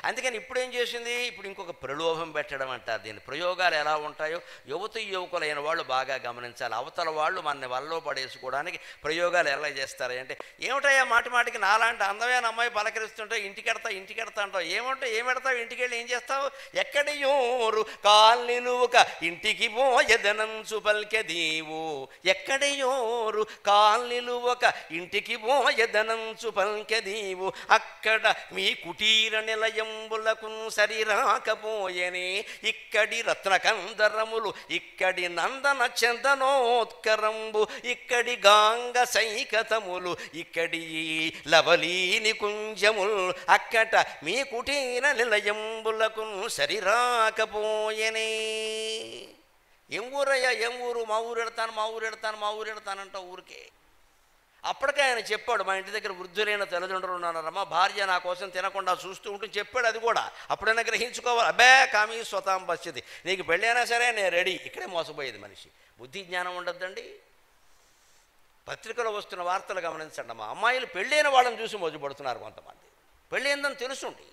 అందుకని ఇప్పుడు ఏం చేసింది ఇప్పుడు ఇంకొక ప్రలోభం పెట్టడం అంటారు దీని ప్రయోగాలు ఎలా ఉంటాయో యువత యువకులైన వాళ్ళు బాగా గమనించాలి అవతల వాళ్ళు మన వల్ల పడేసుకోవడానికి ప్రయోగాలు ఎలా చేస్తారు అంటే ఏమిటయ్యా మాటి మాటికి నాలాంటి అందమైన అమ్మాయి పలకరిస్తుంటే ఇంటికెడతా ఇంటికెడతా అంటావు ఏమంటే ఏం పెడతావు ఇంటికి వెళ్ళి ఏం చేస్తావు ఎక్కడియోరు కాల్నిలువక ఇంటికి పోయదనంచు పల్కెదీవు ఎక్కడియోరు కాల్నిలువక ఇంటికి పోయదనంచు పల్కెదీవు అక్కడ మీ కుటీర నిలయంబులకు సరిరాకపోయెనే ఇక్కడి రత్నకందరములు ఇక్కడి నందన చందనోత్కరంబు ఇక్కడి గాంగ సైకతములు ఇక్కడి లవలీని కుంజములు అక్కట మీ కుటీర నిలయంబులకు సరిరాకపోయెనే ఏం ఊరయ్యా ఏం ఊరు మా ఊరు ఎడతాను మా ఊరు ఎడతాను మా ఊరు ఎడతానంట ఊరికే అప్పటికే ఆయన చెప్పాడు మా ఇంటి దగ్గర వృద్ధులైన తల్లిదండ్రులు ఉన్నారమ్మా భార్య నా కోసం తినకుండా చూస్తూ ఉంటూ చెప్పాడు అది కూడా అప్పుడైనా గ్రహించుకోవాలి అబ్బే కామి స్వతాం పశ్చిది నీకు పెళ్ళైనా సరే నేను రెడీ ఇక్కడే మోసపోయేది మనిషి బుద్ధి జ్ఞానం ఉండద్దండి పత్రికలో వస్తున్న వార్తలు గమనించండి అమ్మా అమ్మాయిలు పెళ్ళైన వాళ్ళని చూసి మోజుపడుతున్నారు కొంతమంది పెళ్ళైందని తెలుసుండి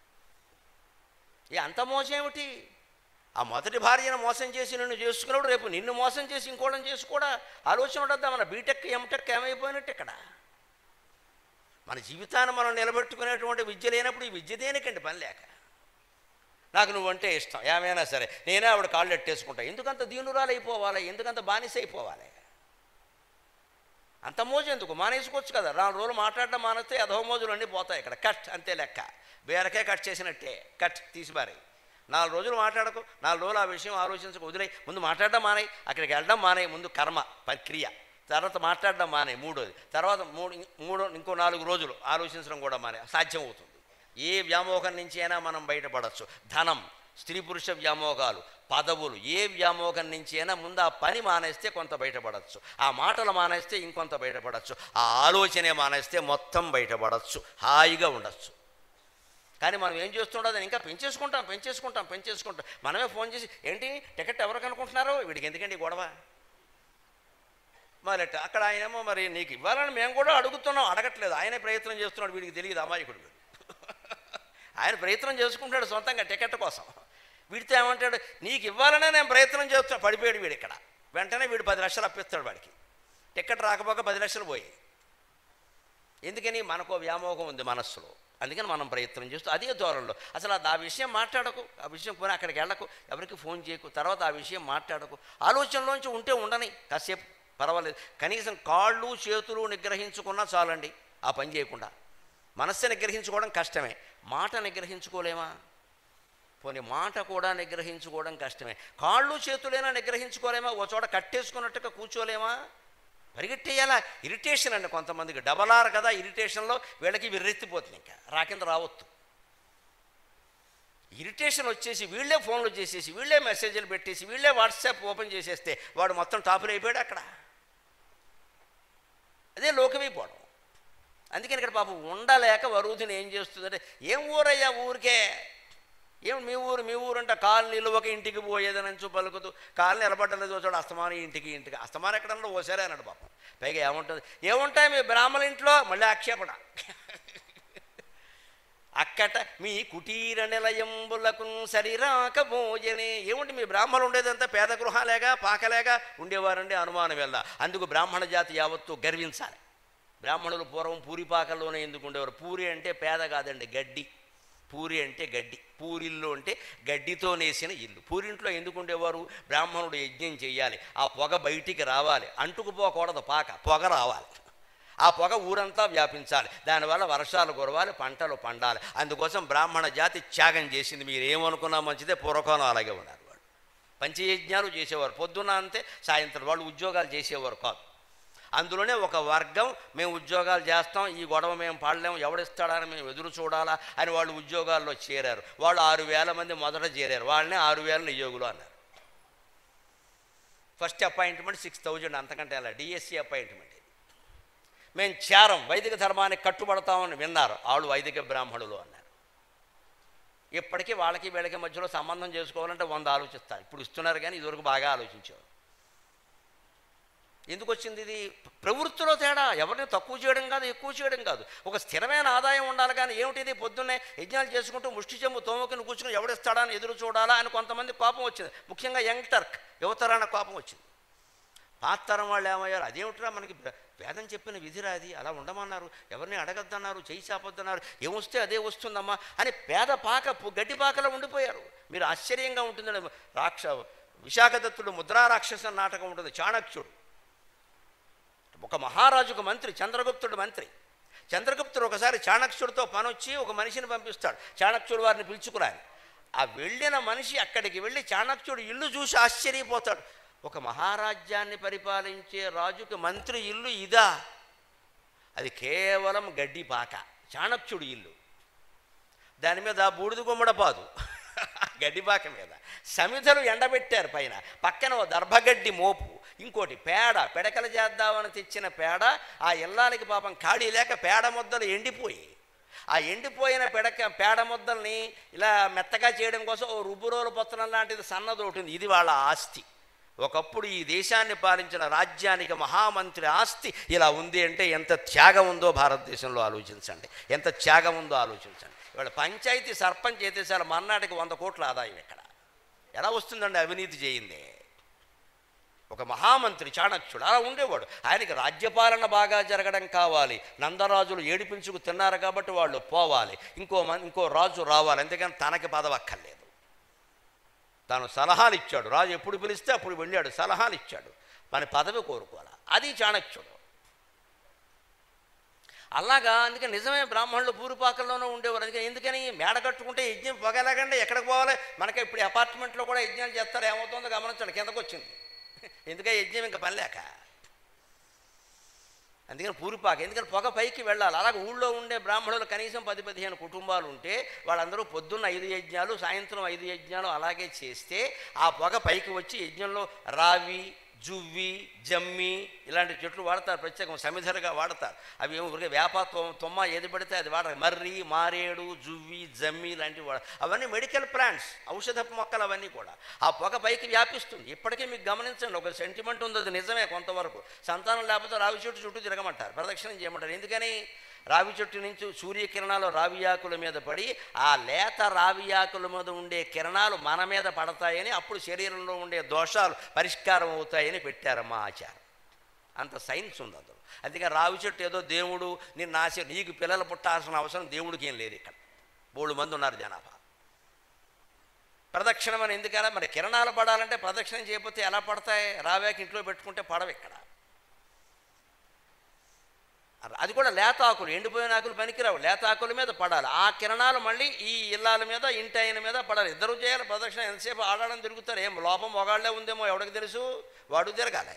ఏ అంత మోసం ఏమిటి ఆ మొదటి భార్యను మోసం చేసి నిన్ను చేసుకున్నప్పుడు రేపు నిన్ను మోసం చేసి ఇంకోళ్ళని చేసుకోడా ఆలోచన ఉండద్దా మన బీటెక్ ఎంటెక్ ఏమైపోయినట్టు ఇక్కడ మన జీవితాన్ని మనం నిలబెట్టుకునేటువంటి విద్య లేనప్పుడు ఈ విద్య దేనికండి పని లేక నాకు నువ్వంటే ఇష్టం ఏమైనా సరే నేనే ఆవిడ కాళ్ళు ఎట్టేసుకుంటా ఎందుకంత దీనురాలు అయిపోవాలి ఎందుకంత బానిస అయిపోవాలి అంత మోజు ఎందుకు మానేసుకోవచ్చు కదా రాను రోజులు మాట్లాడడం మానేస్తే అధో మోజులు అన్నీ పోతాయి ఇక్కడ కట్ అంతే లెక్క బేరకే కట్ చేసినట్టే కట్ తీసిపారి నాలుగు రోజులు మాట్లాడకు నాలుగు రోజులు ఆ విషయం ఆలోచించక వదిలేయి ముందు మాట్లాడడం మానేయి అక్కడికి వెళ్ళడం మానేయి ముందు కర్మ ప్రక్రియ తర్వాత మాట్లాడడం మానే మూడోది తర్వాత మూడు మూడో ఇంకో నాలుగు రోజులు ఆలోచించడం కూడా మానే సాధ్యం అవుతుంది ఏ వ్యామోహం నుంచి అయినా మనం బయటపడచ్చు ధనం స్త్రీ పురుష వ్యామోహాలు పదవులు ఏ వ్యామోహం నుంచి అయినా ముందు ఆ పని మానేస్తే కొంత బయటపడచ్చు ఆ మాటలు మానేస్తే ఇంకొంత బయటపడచ్చు ఆ ఆలోచనే మానేస్తే మొత్తం బయటపడచ్చు హాయిగా ఉండొచ్చు కానీ మనం ఏం చేస్తుండదు ఇంకా పెంచేసుకుంటాం పెంచేసుకుంటాం పెంచేసుకుంటాం మనమే ఫోన్ చేసి ఏంటి టికెట్ ఎవరికి అనుకుంటున్నారో వీడికి ఎందుకండి ఈ గొడవ మరి అక్కడ ఆయనేమో మరి నీకు ఇవ్వాలని మేము కూడా అడుగుతున్నాం అడగట్లేదు ఆయనే ప్రయత్నం చేస్తున్నాడు వీడికి తెలియదు అమాయకుడు వీడు. ఆయన ప్రయత్నం చేసుకుంటాడు సొంతంగా టికెట్ కోసం వీడితో ఏమంటాడు నీకు ఇవ్వాలనే నేను ప్రయత్నం చేస్తున్నా పడిపోయాడు వీడు ఇక్కడ వెంటనే వీడు పది లక్షలు అప్పిస్తాడు వాడికి టికెట్ రాకపోక పది లక్షలు పోయి ఎందుకని మనకు వ్యామోహం ఉంది మనస్సులో అందుకని మనం ప్రయత్నం చేస్తూ అదే దూరంలో అసలు అది ఆ విషయం మాట్లాడకు ఆ విషయం పోనీ అక్కడికి వెళ్ళకు ఎవరికి ఫోన్ చేయకు తర్వాత ఆ విషయం మాట్లాడకు ఆలోచనలోంచి ఉంటే ఉండని కాసేపు పర్వాలేదు కనీసం కాళ్ళు చేతులు నిగ్రహించుకున్నా చాలండి ఆ పని చేయకుండా మనస్సు నిగ్రహించుకోవడం కష్టమే మాట నిగ్రహించుకోలేమా పోనీ మాట కూడా నిగ్రహించుకోవడం కష్టమే కాళ్ళు చేతులైనా నిగ్రహించుకోలేమా ఓ చోట కట్టేసుకున్నట్టుగా కూర్చోలేమా పరిగెట్టేయాలా ఇరిటేషన్ అండి కొంతమందికి డబల్ ఆర్ కదా ఇరిటేషన్లో వీళ్ళకి విర్రెత్తిపోతుంది ఇంకా రాకింద రావద్దు ఇరిటేషన్ వచ్చేసి వీళ్ళే ఫోన్లు చేసేసి వీళ్ళే మెసేజ్లు పెట్టేసి వీళ్ళే వాట్సాప్ ఓపెన్ చేసేస్తే వాడు మొత్తం టాపులు అయిపోయాడు అక్కడ అదే లోకమైపోవడం అందుకని ఇక్కడ పాపం ఉండలేక వరుదిని ఏం చేస్తుందంటే ఏం ఊరయ్యా ఊరికే ఏం మీ ఊరు మీ ఊరు అంటే కాలనీలు ఒక ఇంటికి పోయేదనంచు పలుకుతూ కాలనీ నిలబడ్డలేదు చూడు అస్తమానం ఇంటికి ఇంటికి అస్తమానం ఎక్కడన్నా ఓసారే అన్నాడు పాపం పైగా ఏముంటుంది ఏముంటాయి మీ బ్రాహ్మణ ఇంట్లో మళ్ళీ ఆక్షేపణ అక్కట మీ కుటీర నిలయంబులకు సరిరాకపోయనే ఏముంటి మీ బ్రాహ్మణులు ఉండేదంతా పేద గృహాలేగా పాకలేగా ఉండేవారండి అనుమానం వెళ్ళ అందుకు బ్రాహ్మణ జాతి యావత్తు గర్వించాలి బ్రాహ్మణులు పూర్వం పూరిపాకల్లోనే ఎందుకు ఉండేవారు పూరి అంటే పేద కాదండి గడ్డి పూరి అంటే గడ్డి పూరిల్లు అంటే గడ్డితో నేసిన ఇల్లు పూరింట్లో ఎందుకు ఉండేవారు బ్రాహ్మణుడు యజ్ఞం చేయాలి ఆ పొగ బయటికి రావాలి అంటుకుపోకూడదు పాక పొగ రావాలి ఆ పొగ ఊరంతా వ్యాపించాలి దానివల్ల వర్షాలు కురవాలి పంటలు పండాలి అందుకోసం బ్రాహ్మణ జాతి త్యాగం చేసింది మీరు ఏమనుకున్నా మంచిదే పూర్వకాలం అలాగే ఉన్నారు వాళ్ళు పంచయజ్ఞాలు చేసేవారు పొద్దున్న అంతే సాయంత్రం వాళ్ళు ఉద్యోగాలు చేసేవారు కాదు అందులోనే ఒక వర్గం మేము ఉద్యోగాలు చేస్తాం ఈ గొడవ మేము పాడలేము ఎవడిస్తాడని మేము ఎదురు చూడాలా అని వాళ్ళు ఉద్యోగాల్లో చేరారు వాళ్ళు ఆరు వేల మంది మొదట చేరారు వాళ్ళని ఆరు వేల నియోగులు అన్నారు ఫస్ట్ అపాయింట్మెంట్ సిక్స్ థౌజండ్ అంతకంటే అలా డిఎస్సి అపాయింట్మెంట్ ఇది మేము చేరం వైదిక ధర్మానికి కట్టుబడతామని విన్నారు వాళ్ళు వైదిక బ్రాహ్మణులు అన్నారు ఇప్పటికీ వాళ్ళకి వీళ్ళకి మధ్యలో సంబంధం చేసుకోవాలంటే వంద ఆలోచిస్తారు ఇప్పుడు ఇస్తున్నారు కానీ ఇదివరకు బాగా ఆలోచించేవారు ఎందుకు వచ్చింది ఇది ప్రవృత్తిలో తేడా ఎవరిని తక్కువ చేయడం కాదు ఎక్కువ చేయడం కాదు ఒక స్థిరమైన ఆదాయం ఉండాలి కానీ ఏమిటిది పొద్దున్నే యజ్ఞాలు చేసుకుంటూ ముష్టి చెంబు తోముకుని కూర్చుని ఎవడిస్తాడా అని ఎదురు చూడాలా అని కొంతమంది కోపం వచ్చింది ముఖ్యంగా యంగ్ టర్క్ యువతరాన కోపం వచ్చింది పాత తరం వాళ్ళు ఏమయ్యారు అదేమిట్రా మనకి వేదం చెప్పిన విధిరా అది అలా ఉండమన్నారు ఎవరిని అడగద్దన్నారు చేయి చాపొద్దన్నారు ఏమొస్తే అదే వస్తుందమ్మా అని పేద పాక పు- గడ్డి పాకలో ఉండిపోయారు మీరు ఆశ్చర్యంగా ఉంటుందండి రాక్ష విశాఖదత్తుడు ముద్రా రాక్షస నాటకం ఉంటుంది చాణక్యుడు ఒక మహారాజుకు మంత్రి చంద్రగుప్తుడు మంత్రి చంద్రగుప్తుడు ఒకసారి చాణక్యుడితో పనొచ్చి ఒక మనిషిని పంపిస్తాడు చాణక్యుడు వారిని పిలుచుకురాని ఆ వెళ్ళిన మనిషి అక్కడికి వెళ్ళి చాణక్యుడు ఇల్లు చూసి ఆశ్చర్యపోతాడు ఒక మహారాజ్యాన్ని పరిపాలించే రాజుకి మంత్రి ఇల్లు ఇదా అది కేవలం గడ్డి పాక చాణక్యుడి ఇల్లు దాని మీద బూడిద గుమ్మడపాదు గడ్డిపాక మీద సమిధలు ఎండబెట్టారు పైన పక్కన ఓ దర్భగడ్డి మోపు ఇంకోటి పేడ పిడకలు చేద్దామని తెచ్చిన పేడ ఆ ఇల్లానికి పాపం ఖాళీ లేక పేడ ముద్దలు ఎండిపోయి ఆ ఎండిపోయిన పిడక పేడ ముద్దల్ని ఇలా మెత్తగా చేయడం కోసం ఓ రుబ్బురోలు పత్రం లాంటిది సన్నది ఒకటి ఉంది ఇది వాళ్ళ ఆస్తి ఒకప్పుడు ఈ దేశాన్ని పాలించిన రాజ్యానికి మహామంత్రి ఆస్తి ఇలా ఉంది అంటే ఎంత త్యాగం ఉందో భారతదేశంలో ఆలోచించండి ఎంత త్యాగం ఉందో ఆలోచించండి ఇవాళ పంచాయతీ సర్పంచ్ అయితే సార్ మర్నాటికి వంద కోట్ల ఆదాయం ఇక్కడ ఎలా వస్తుందండి అవినీతి చేయింది ఒక మహామంత్రి చాణక్యుడు అలా ఉండేవాడు ఆయనకి రాజ్యపాలన బాగా జరగడం కావాలి నందరాజులు ఏడిపించుకు తిన్నారు కాబట్టి వాళ్ళు పోవాలి ఇంకో మన్ ఇంకో రాజు రావాలి అంతేగాని తనకి పదవక్కర్లేదు తాను సలహాలు ఇచ్చాడు రాజు ఎప్పుడు పిలిస్తే అప్పుడు వెళ్ళాడు సలహాలు ఇచ్చాడు మన పదవి కోరుకోవాలి అది చాణక్యుడు అలాగా అందుకే నిజమే బ్రాహ్మణులు పూరిపాకల్లోనే ఉండేవారు అందుకే ఎందుకని మేడ కట్టుకుంటే యజ్ఞం పొగలాగండి ఎక్కడికి పోవాలి మనకి ఇప్పుడు అపార్ట్మెంట్లో కూడా యజ్ఞాలు చేస్తారు ఏమవుతుందో గమనించండి కిందకు వచ్చింది ఎందుకే యజ్ఞం ఇంకా పని లేక అందుకని పూరిపాక ఎందుకని పొగ పైకి వెళ్ళాలి అలాగే ఊళ్ళో ఉండే బ్రాహ్మణులు కనీసం పది పదిహేను కుటుంబాలు ఉంటే వాళ్ళందరూ పొద్దున్న ఐదు యజ్ఞాలు సాయంత్రం ఐదు యజ్ఞాలు అలాగే చేస్తే ఆ పొగ పైకి వచ్చి యజ్ఞంలో రావి జువ్వి జమ్మి ఇలాంటి చెట్లు వాడతారు ప్రత్యేకం సమిధలుగా వాడతారు అవి ఏమో ఊరికే వేప తొ- తుమ్మ ఏది పడితే అది వాడరు మర్రి మారేడు జువ్వి జమ్మి లాంటివి వాడ అవన్నీ మెడికల్ ప్లాంట్స్ ఔషధపు మొక్కలు అవన్నీ కూడా ఆ పొగ పైకి వ్యాపిస్తుంది ఇప్పటికీ మీకు గమనించండి ఒక సెంటిమెంట్ ఉంది అది నిజమే కొంతవరకు సంతానం లేకపోతే రావి చెట్టు చుట్టూ తిరగమంటారు ప్రదక్షిణం చేయమంటారు ఎందుకని రావి చెట్టు నుంచి సూర్యకిరణాలు రావి ఆకుల మీద పడి ఆ లేత రావి ఆకుల మీద ఉండే కిరణాలు మన మీద పడతాయని అప్పుడు శరీరంలో ఉండే దోషాలు పరిష్కారం అవుతాయని పెట్టారమ్మా ఆచారం అంత సైన్స్ ఉంది అందులో అందుకని రావి చెట్టు ఏదో దేవుడు నిన్ను ఆశ నీకు పిల్లలు పుట్టాల్సిన అవసరం దేవుడికి ఏం లేదు ఇక్కడ మూడు మంది ఉన్నారు జనాభా ప్రదక్షిణం అని ఎందుకలా మరి కిరణాలు పడాలంటే ప్రదక్షిణం చేయకపోతే ఎలా పడతాయి రావాకి ఇంట్లో పెట్టుకుంటే పడవు ఇక్కడ అది కూడా లేత ఆకులు ఎండిపోయిన ఆకులు పనికిరావు లేత ఆకుల మీద పడాలి ఆ కిరణాలు మళ్ళీ ఈ ఇల్లాల మీద ఇంటి ఆయన మీద పడాలి ఇద్దరు చేయాలి ప్రదక్షిణ ఎంతసేపు ఆడాలని తిరుగుతారు ఏం లోపం మొగాళ్ళే ఉందేమో ఎవడికి తెలుసు వాడు తిరగాలి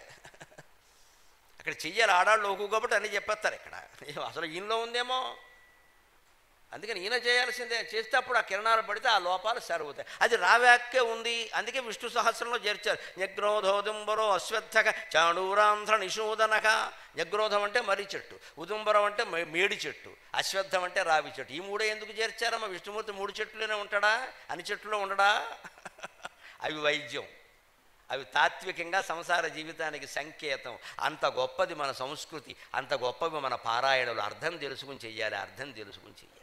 అక్కడ చెయ్యాలి ఆడాళ్ళు లోకు కాబట్టి అన్నీ చెప్పేస్తారు ఇక్కడ ఏం అసలు ఈయనలో ఉందేమో అందుకని ఈయన చేయాల్సిందే చేస్తే అప్పుడు ఆ కిరణాలు పడితే ఆ లోపాలు సరిపోతాయి అది రావాక్కే ఉంది అందుకే విష్ణు సహస్రంలో చేర్చారు న్యగ్రోధోదుంబరో అశ్వత్థక చాణూరాంధ్ర నిషూదనక న్యగ్రోధం అంటే మర్రి చెట్టు ఉదుంబరం అంటే మే- మేడి చెట్టు అశ్వత్థం అంటే రావి చెట్టు ఈ మూడే ఎందుకు చేర్చారమ్మా విష్ణుమూర్తి మూడు చెట్లునే ఉంటాడా అన్ని చెట్టులో ఉండడా అవి వైద్యం అవి తాత్వికంగా సంసార జీవితానికి సంకేతం అంత గొప్పది మన సంస్కృతి అంత గొప్పవి మన పారాయణలు అర్థం తెలుసుకుని చెయ్యాలి అర్థం తెలుసుకుని చెయ్యాలి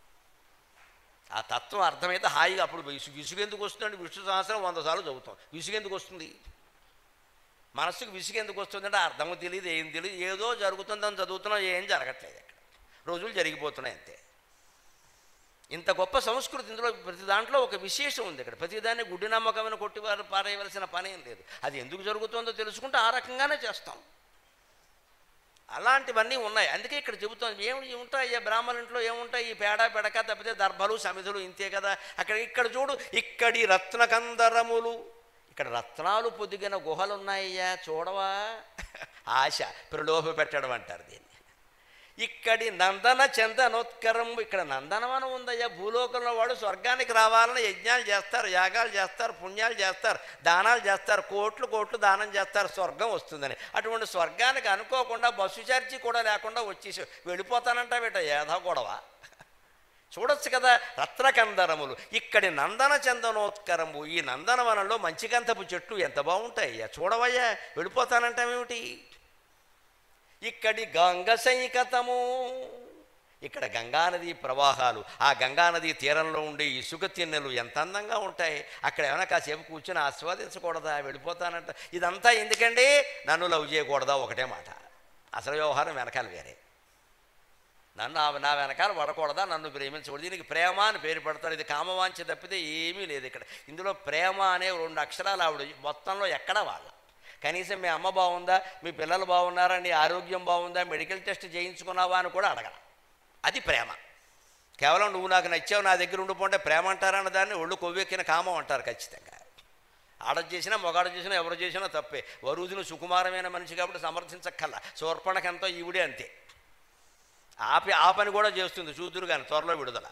ఆ తత్వం అర్థమైతే హాయిగా అప్పుడు విసు విసుగెందుకు వస్తుందండి విష్ణు సహస్రం వంద సార్లు చదువుతాం విసుగెందుకు వస్తుంది మనస్సుకు విసుగెందుకు వస్తుందంటే అర్థం తెలియదు ఏం తెలియదు ఏదో జరుగుతుందని చదువుతున్నాం ఏం జరగట్లేదు అక్కడ రోజులు జరిగిపోతున్నాయి అంతే ఇంత గొప్ప సంస్కృతి ఇందులో ప్రతి దాంట్లో ఒక విశేషం ఉంది ఇక్కడ ప్రతిదాన్ని గుడ్డి నమ్మకమైన కొట్టివారు పారేయవలసిన పని ఏం లేదు అది ఎందుకు జరుగుతుందో తెలుసుకుంటే ఆ రకంగానే చేస్తాం అలాంటివన్నీ ఉన్నాయి అందుకే ఇక్కడ చెబుతాం ఏమి ఉంటాయి బ్రాహ్మణ ఇంట్లో ఏముంటాయి ఈ పేడ పెడక తప్పితే దర్భలు సమిధులు ఇంతే కదా అక్కడ ఇక్కడ చూడు ఇక్కడి రత్నకందరములు ఇక్కడ రత్నాలు పొదిగిన గుహలు ఉన్నాయ్యా చూడవా ఆశ ప్రలోభ పెట్టడం అంటారు దీన్ని ఇక్కడి నందన చందనోత్కరం ఇక్కడ నందనవనం ఉందయ్యా భూలోకంలో వాడు స్వర్గానికి రావాలని యజ్ఞాలు చేస్తారు యాగాలు చేస్తారు పుణ్యాలు చేస్తారు దానాలు చేస్తారు కోట్లు కోట్లు దానం చేస్తారు స్వర్గం వస్తుందని అటువంటి స్వర్గానికి అనుకోకుండా బస్సు ఛార్జీ కూడా లేకుండా వచ్చేసి వెళ్ళిపోతానంట వీట ఏదో గొడవ చూడొచ్చు కదా రత్నకందరములు ఇక్కడి నందన చందనోత్కరము ఈ నందనవనంలో మంచికంతపు చెట్లు ఎంత బాగుంటాయ్యా చూడవయ్యా వెళ్ళిపోతానంటామేమిటి ఇక్కడి గంగ సైకతము ఇక్కడ గంగానది ప్రవాహాలు ఆ గంగానది తీరంలో ఉండే ఇసుక తిన్నెలు ఎంత అందంగా ఉంటాయి అక్కడ ఏమైనా కాసేపు కూర్చొని ఆస్వాదించకూడదా వెళ్ళిపోతానంట ఇదంతా ఎందుకండి నన్ను లవ్ చేయకూడదా ఒకటే మాట అసలు వ్యవహారం వెనకాల వేరే నన్ను ఆ- నా వెనకాల పడకూడదా నన్ను ప్రేమించకూడదు దీనికి ప్రేమ అని పేరు పెడతారు ఇది కామవాంఛ తప్పితే ఏమీ లేదు ఇక్కడ ఇందులో ప్రేమ అనే రెండు అక్షరాలు ఆవిడ మొత్తంలో ఎక్కడ వాళ్ళ కనీసం మీ అమ్మ బాగుందా మీ పిల్లలు బాగున్నారా నీ ఆరోగ్యం బాగుందా మెడికల్ టెస్ట్ చేయించుకున్నావా అని కూడా అడగల అది ప్రేమ కేవలం నువ్వు నాకు నచ్చావు నా దగ్గర ఉండిపోంటే ప్రేమ అంటారన్న దాన్ని ఒళ్ళు కొవ్వెక్కిన కామం అంటారు ఖచ్చితంగా ఆడ చేసినా మొగాడు చేసినా ఎవరు చేసినా తప్పే వరుజును సుకుమారమైన మనిషి కాబట్టి సమర్థించక్కల్లా శూర్పణకంతో ఈవిడే అంతే ఆపి ఆ పని కూడా చేస్తుంది చూద్దురు కానీ త్వరలో విడుదల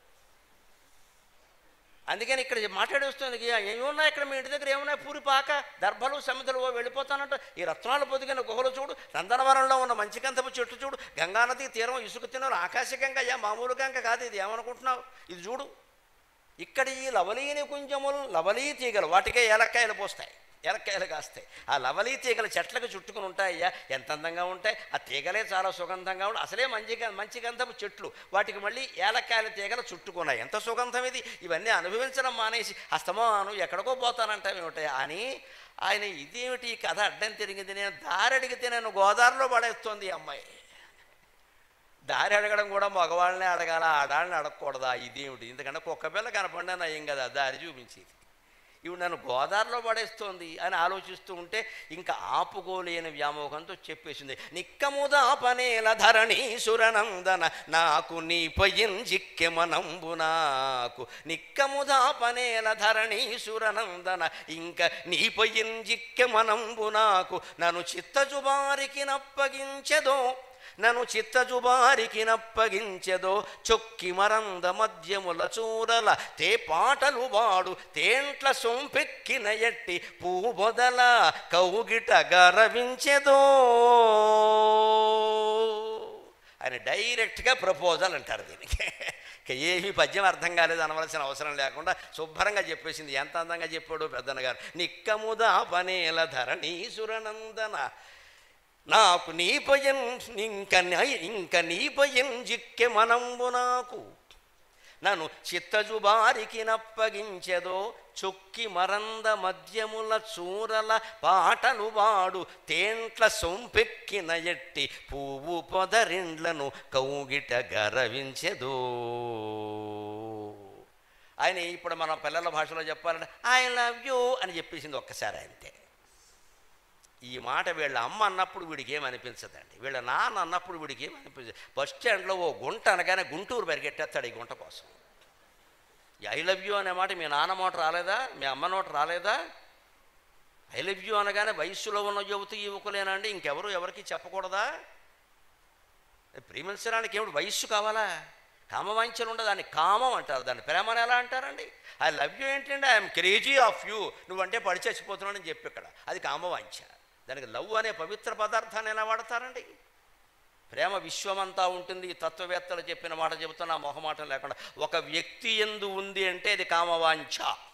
అందుకని ఇక్కడ మాట్లాడేస్తుంది ఇక ఏమున్నాయి ఇక్కడ మీ ఇంటి దగ్గర ఏమున్నాయి పూరి పాక దర్భలు సమిధలు ఓ వెళ్ళిపోతానంట ఈ రత్నాలు పొదిగిన గుహలు చూడు నందనవనంలో ఉన్న మంచి కంతపు చెట్టు చూడు గంగానది తీరం ఇసుక తిన్నారు ఆకాశ గంగ అయ్యా మామూలు గంగ కాదు ఇది ఏమనుకుంటున్నావు ఇది చూడు ఇక్కడ ఈ లవలీని కుంజములు లవలీ తీగలు వాటికే ఏలక్కాయలు పోస్తాయి ఏలక్కాయలు కాస్తాయి ఆ లవలీ తీగలు చెట్లకు చుట్టుకుని ఉంటాయ్యా ఎంత అందంగా ఉంటాయి ఆ తీగలే చాలా సుగంధంగా ఉంటాయి అసలే మంచి గ- మంచి గంధపు చెట్లు వాటికి మళ్ళీ ఏలక్కాయల తీగలు చుట్టుకున్నాయి ఎంత సుగంధం ఇది ఇవన్నీ అనుభవించడం మానేసి అస్తమాను ఎక్కడికో పోతానంటావేమిటాయి అని ఆయన ఇదేమిటి ఈ కథ అడ్డం తిరిగింది నేను దారి అడిగితే నేను గోదావరిలో పడేస్తోంది ఈ అమ్మాయి దారి అడగడం కూడా మగవాళ్ళనే అడగాల ఆడాళ్ళని అడగకూడదా ఇదేమిటి ఎందుకంటే కుక్క పిల్ల కనపడినా నయం కదా దారి చూపించేది ఇవి నన్ను గోదావరిలో పడేస్తోంది అని ఆలోచిస్తూ ఉంటే ఇంకా ఆపుకోలేని వ్యామోహంతో చెప్పేసింది నిక్కముదాపనేల ధరణి సురనందన నాకు నీ పయ్యం జిక్కెమనంబు నాకు నిక్కముదాపనేల ధరణి సురనందన ఇంక నీ పయ్యం జిక్కెమనంబు నాకు నన్ను చిత్తజుబారికి నప్పగించెదో నన్ను చిత్తజుబారికి నప్పగించెదో చొక్కి మరంద మద్యముల చూరల తే పాటలు వాడు తేంట్ల సొంపెక్కిన ఎట్టి పూబొదల కౌగిట గరవించెదో ఆయన డైరెక్ట్గా ప్రపోజల్ అంటారు దీనికి ఇక ఏమీ పద్యం అర్థం కాలేదు అనవలసిన అవసరం లేకుండా శుభ్రంగా చెప్పేసింది ఎంత అందంగా చెప్పాడు పెద్దన్న గారు నిక్కముదా పనేల ధరణీసురనందన నాకు నీ భయం ఇంక నీ- ఇంక నీ భయం జిక్కె మనంబు నాకు నన్ను చిత్తజుబారికి నప్పగించెదో చొక్కి మరంద మద్యముల చూరల పాటలు వాడు తేంట్ల సొంపెక్కిన ఎట్టి పువ్వు పొదరిండ్లను కౌగిట గరవించెదో ఆయన ఇప్పుడు మన పిల్లల భాషలో చెప్పాలంటే ఐ లవ్ యూ అని చెప్పేసింది ఒక్కసారి అంతే ఈ మాట వీళ్ళ అమ్మ అన్నప్పుడు వీడికి ఏమనిపించదండి వీళ్ళ నాన్న అన్నప్పుడు వీడికి ఏమనిపించదు బస్ స్టాండ్లో ఓ గుంట అనగానే గుంటూరు పరిగెట్టేస్తాడు ఈ గుంట కోసం ఈ ఐ లవ్ యూ అనే మాట మీ నాన్న నోట రాలేదా మీ అమ్మ నోట రాలేదా ఐ లవ్ యూ అనగానే వయస్సులో ఉన్న యువతి యువకులేనండి ఇంకెవరు ఎవరికి చెప్పకూడదా ప్రేమించడానికి ఏమిటి వయస్సు కావాలా కామవాంఛలు ఉండదు దాన్ని కామం అంటారు దాన్ని ప్రేమను ఎలా అంటారండి ఐ లవ్ యూ ఏంటంటే ఐఎమ్ క్రేజీ ఆఫ్ యూ నువ్వంటే పడి చచ్చిపోతున్నానని చెప్పి ఇక్కడ అది కామవాంఛ దానికి లవ్ అనే పవిత్ర పదార్థాన్ని ఎలా వాడతారండి ప్రేమ విశ్వమంతా ఉంటుంది ఈ తత్వవేత్తలు చెప్పిన మాట చెబుతున్నా మొహమాటం లేకుండా ఒక వ్యక్తి ఎందు ఉంది అంటే అది కామవాంఛ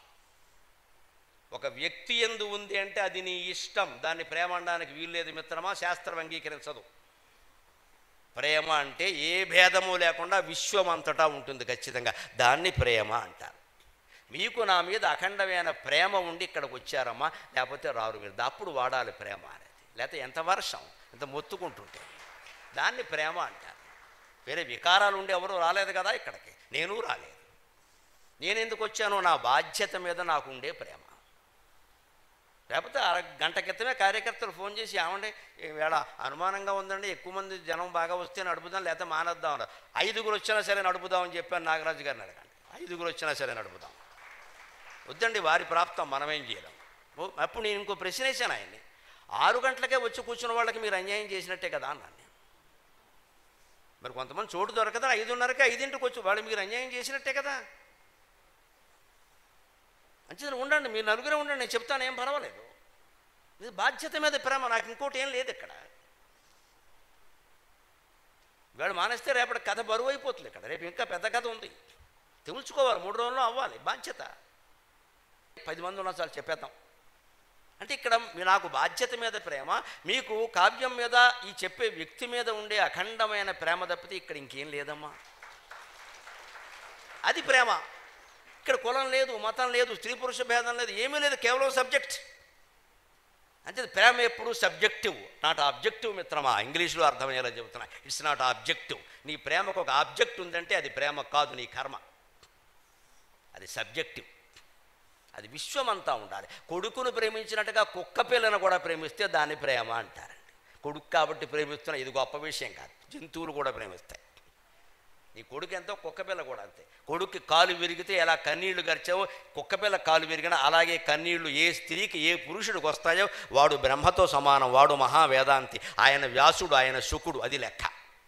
ఒక వ్యక్తి ఎందు ఉంది అంటే అది నీ ఇష్టం దాన్ని ప్రేమ అనడానికి వీల్లేదు మిత్రమా శాస్త్రం అంగీకరించదు ప్రేమ అంటే ఏ భేదము లేకుండా విశ్వం అంతటా ఉంటుంది ఖచ్చితంగా దాన్ని ప్రేమ అంటారు మీకు నా మీద అఖండమైన ప్రేమ ఉండి ఇక్కడికి వచ్చారమ్మా లేకపోతే రారు మీరు అప్పుడు వాడాలి ప్రేమ అనేది లేకపోతే ఎంత వర్షం ఎంత మొత్తుకుంటుంటే దాన్ని ప్రేమ అంటారు వేరే వికారాలు ఉండి ఎవరు రాలేదు కదా ఇక్కడికి నేను రాలేదు నేను ఎందుకు వచ్చానో నా బాధ్యత మీద నాకు ఉండే ప్రేమ లేకపోతే అర గంట క్రితమే కార్యకర్తలు ఫోన్ చేసి ఏమండి ఈవేళ అనుమానంగా ఉందండి ఎక్కువ మంది జనం బాగా వస్తే నడుపుదాం లేకపోతే మానేద్దాం అన్నారు ఐదుగురు వచ్చినా సరే నడుపుదామని చెప్పాను నాగరాజు గారిని అడగండి ఐదుగురు వచ్చినా సరే నడుపుదాం వద్దండి వారి ప్రాప్తం మనమేం చేయలేం ఓ, అప్పుడు నేను ఇంకో ప్రశ్న వేసాను ఆయన్ని ఆరు గంటలకే వచ్చి కూర్చున్న వాళ్ళకి మీరు అన్యాయం చేసినట్టే కదా అన్నాను నేను మరి కొంతమంది చోటు దొరకదా ఐదున్నరకి ఐదింటికి వచ్చి వాళ్ళు మీరు అన్యాయం చేసినట్టే కదా అంచేత ఉండండి మీరు నలుగురే ఉండండి నేను చెప్తాను ఏం పర్వాలేదు ఇది బాధ్యత మీద ప్రేమ నాకు ఇంకోటి ఏం లేదు ఇక్కడ వీళ్ళు మానేస్తే రేపటి కథ బరువు అయిపోతుంది ఇక్కడ రేపు ఇంకా పెద్ద కథ ఉంది తెలుసుకోవాలి మూడు రోజుల్లో అవ్వాలి బాధ్యత పది మంది ఉన్నా చాలు చెప్పేద్దాం అంటే ఇక్కడ మీ- నాకు బాధ్యత మీద ప్రేమ మీకు కావ్యం మీద ఈ చెప్పే వ్యక్తి మీద ఉండే అఖండమైన ప్రేమ తప్పితే ఇక్కడ ఇంకేం లేదమ్మా అది ప్రేమ ఇక్కడ కులం లేదు మతం లేదు స్త్రీ పురుష భేదం లేదు ఏమీ లేదు కేవలం సబ్జెక్ట్ అంటే ప్రేమ ఎప్పుడు సబ్జెక్టివ్ నాట్ ఆబ్జెక్టివ్ మిత్రమా ఇంగ్లీష్లో అర్థమయ్యేలా చెబుతున్నా ఇట్స్ నాట్ ఆబ్జెక్టివ్ నీ ప్రేమకు ఒక ఆబ్జెక్ట్ ఉందంటే అది ప్రేమ కాదు నీ కర్మ అది సబ్జెక్టివ్ అది విశ్వమంతా ఉండాలి కొడుకును ప్రేమించినట్టుగా కుక్క పిల్లను కూడా ప్రేమిస్తే దాన్ని ప్రేమ అంటారండి కొడుకు కాబట్టి ప్రేమిస్తున్న ఇది గొప్ప విషయం కాదు జంతువులు కూడా ప్రేమిస్తాయి నీ కొడుకు ఎంతో కుక్కపిల్ల కూడా అంతే కొడుక్కి కాలు విరిగితే ఎలా కన్నీళ్లు గరిచావో కుక్కపిల్ల కాలు విరిగినా అలాగే కన్నీళ్లు ఏ స్త్రీకి ఏ పురుషుడికి వస్తాయో వాడు బ్రహ్మతో సమానం వాడు మహావేదాంతి ఆయన వ్యాసుడు ఆయన శుకుడు అది లెక్క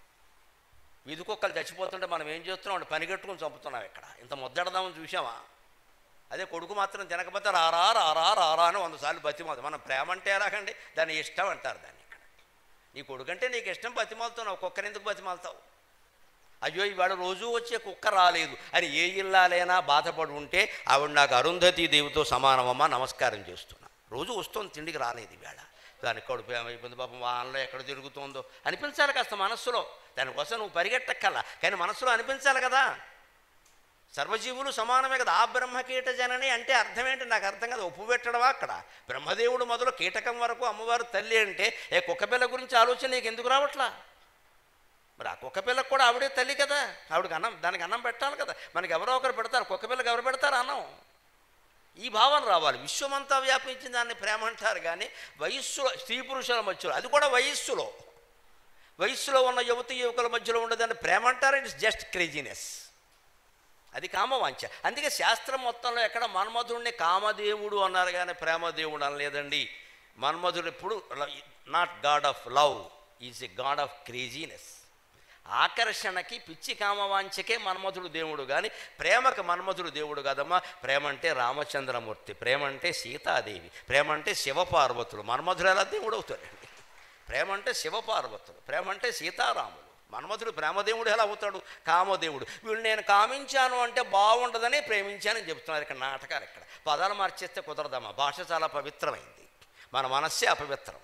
వీధి కుక్కలు చచ్చిపోతుంటే మనం ఏం చేస్తున్నాం అంటే పనిగట్టుకుని చంపుతున్నాం ఇక్కడ ఇంత ముద్దడదామని చూసామా అదే కొడుకు మాత్రం తినకపోతే రారా రారా రారా అని వంద సార్లు బతిమాలు మనం ప్రేమ అంటే ఎలాగండి దాని ఇష్టం అంటారు దాన్ని ఇక్కడ నీ కొడుకంటే నీకు ఇష్టం బతిమాలుతున్నావు కుక్కని ఎందుకు బతిమాలుతావు అయ్యో ఇవాళ రోజు వచ్చే కుక్క రాలేదు అని ఏ ఇల్లాలైనా బాధపడి ఉంటే ఆవిడ నాకు అరుంధతి దేవితో సమానమమ్మా నమస్కారం చేస్తున్నా రోజు వస్తుంది తిండికి రాలేదు ఇవాళ దానికి కడుపు ఏమైపోయింది పాపం వానలో ఎక్కడ తిరుగుతుందో అనిపించాలి కాస్త మనస్సులో దానికోసం నువ్వు పరిగెట్టక్కల్లా కానీ మనస్సులో అనిపించాలి కదా సర్వజీవులు సమానమే కదా ఆ బ్రహ్మ కీట జనని అంటే అర్థం ఏంటి నాకు అర్థం కదా ఉప్పు పెట్టడమా అక్కడ బ్రహ్మదేవుడు మొదలు కీటకం వరకు అమ్మవారు తల్లి అంటే ఏ కుక్కపిల్ల గురించి ఆలోచన నీకు ఎందుకు రావట్లా మరి ఆ కుక్కపిల్లకు కూడా ఆవిడే తల్లి కదా ఆవిడకి అన్నం దానికి అన్నం పెట్టాలి కదా మనకి ఎవరో ఒకరు పెడతారు కుక్కపిల్లకి ఎవరు పెడతారు అన్నం ఈ భావన రావాలి విశ్వమంతా వ్యాపించిన దాన్ని ప్రేమ అంటారు కానీ వయస్సులో స్త్రీ పురుషుల మధ్యలో అది కూడా వయస్సులో వయస్సులో ఉన్న యువతి యువకుల మధ్యలో ఉండేదాన్ని ప్రేమ అంటారు ఇట్స్ జస్ట్ క్రేజీనెస్ అది కామవాంఛ అందుకే శాస్త్రం మొత్తంలో ఎక్కడ మన్మధుడిని కామదేవుడు అన్నారు కానీ ప్రేమదేవుడు అనలేదండి మన్మధుడు ఎప్పుడు not god of love is a god of craziness ఆకర్షణకి పిచ్చి కామవాంఛకే మన్మధుడు దేవుడు కానీ ప్రేమకు మన్మధుడు దేవుడు కాదమ్మా ప్రేమ అంటే రామచంద్రమూర్తి ప్రేమ అంటే సీతాదేవి ప్రేమ అంటే శివపార్వతులు మన్మధుడు ఎలా దేవుడు అవుతాడండి ప్రేమ అంటే శివపార్వతులు ప్రేమ అంటే సీతారాములు మన్మధుడు ప్రేమదేవుడు ఎలా అవుతాడు కామదేవుడు వీళ్ళు నేను కామించాను అంటే బాగుండదని ప్రేమించానని చెప్తున్నారు ఇక్కడ నాటకాలు ఇక్కడ పదాలు మార్చేస్తే కుదరదమ్మా భాష చాలా పవిత్రమైంది మన మనస్సే అపవిత్రం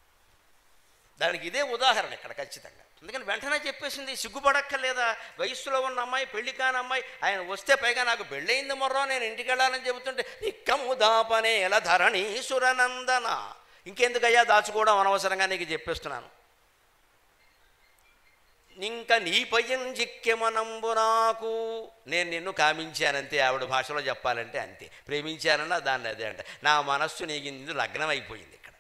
దానికి ఇదే ఉదాహరణ ఇక్కడ ఖచ్చితంగా అందుకని వెంటనే చెప్పేసింది సిగ్గుపడక్కర్లేదా వయస్సులో ఉన్న అమ్మాయి పెళ్లి కాని అమ్మాయి ఆయన వస్తే పైగా నాకు పెళ్ళయింది మొర్రో నేను ఇంటికి వెళ్ళాలని చెబుతుంటే నిక్కము దాపనే ఎలా ధరణీసురనందన ఇంకెందుకయ్యా దాచుకోవడం అనవసరంగా నీకు చెప్పేస్తున్నాను ఇంక నీ పయ్యం జిక్కెమనంబు నాకు నేను నిన్ను కామించానంతే ఆవిడ భాషలో చెప్పాలంటే అంతే ప్రేమించానన్నా దాన్ని అదే అంట నా మనస్సు నీకు ఇందు లగ్నం అయిపోయింది ఇక్కడ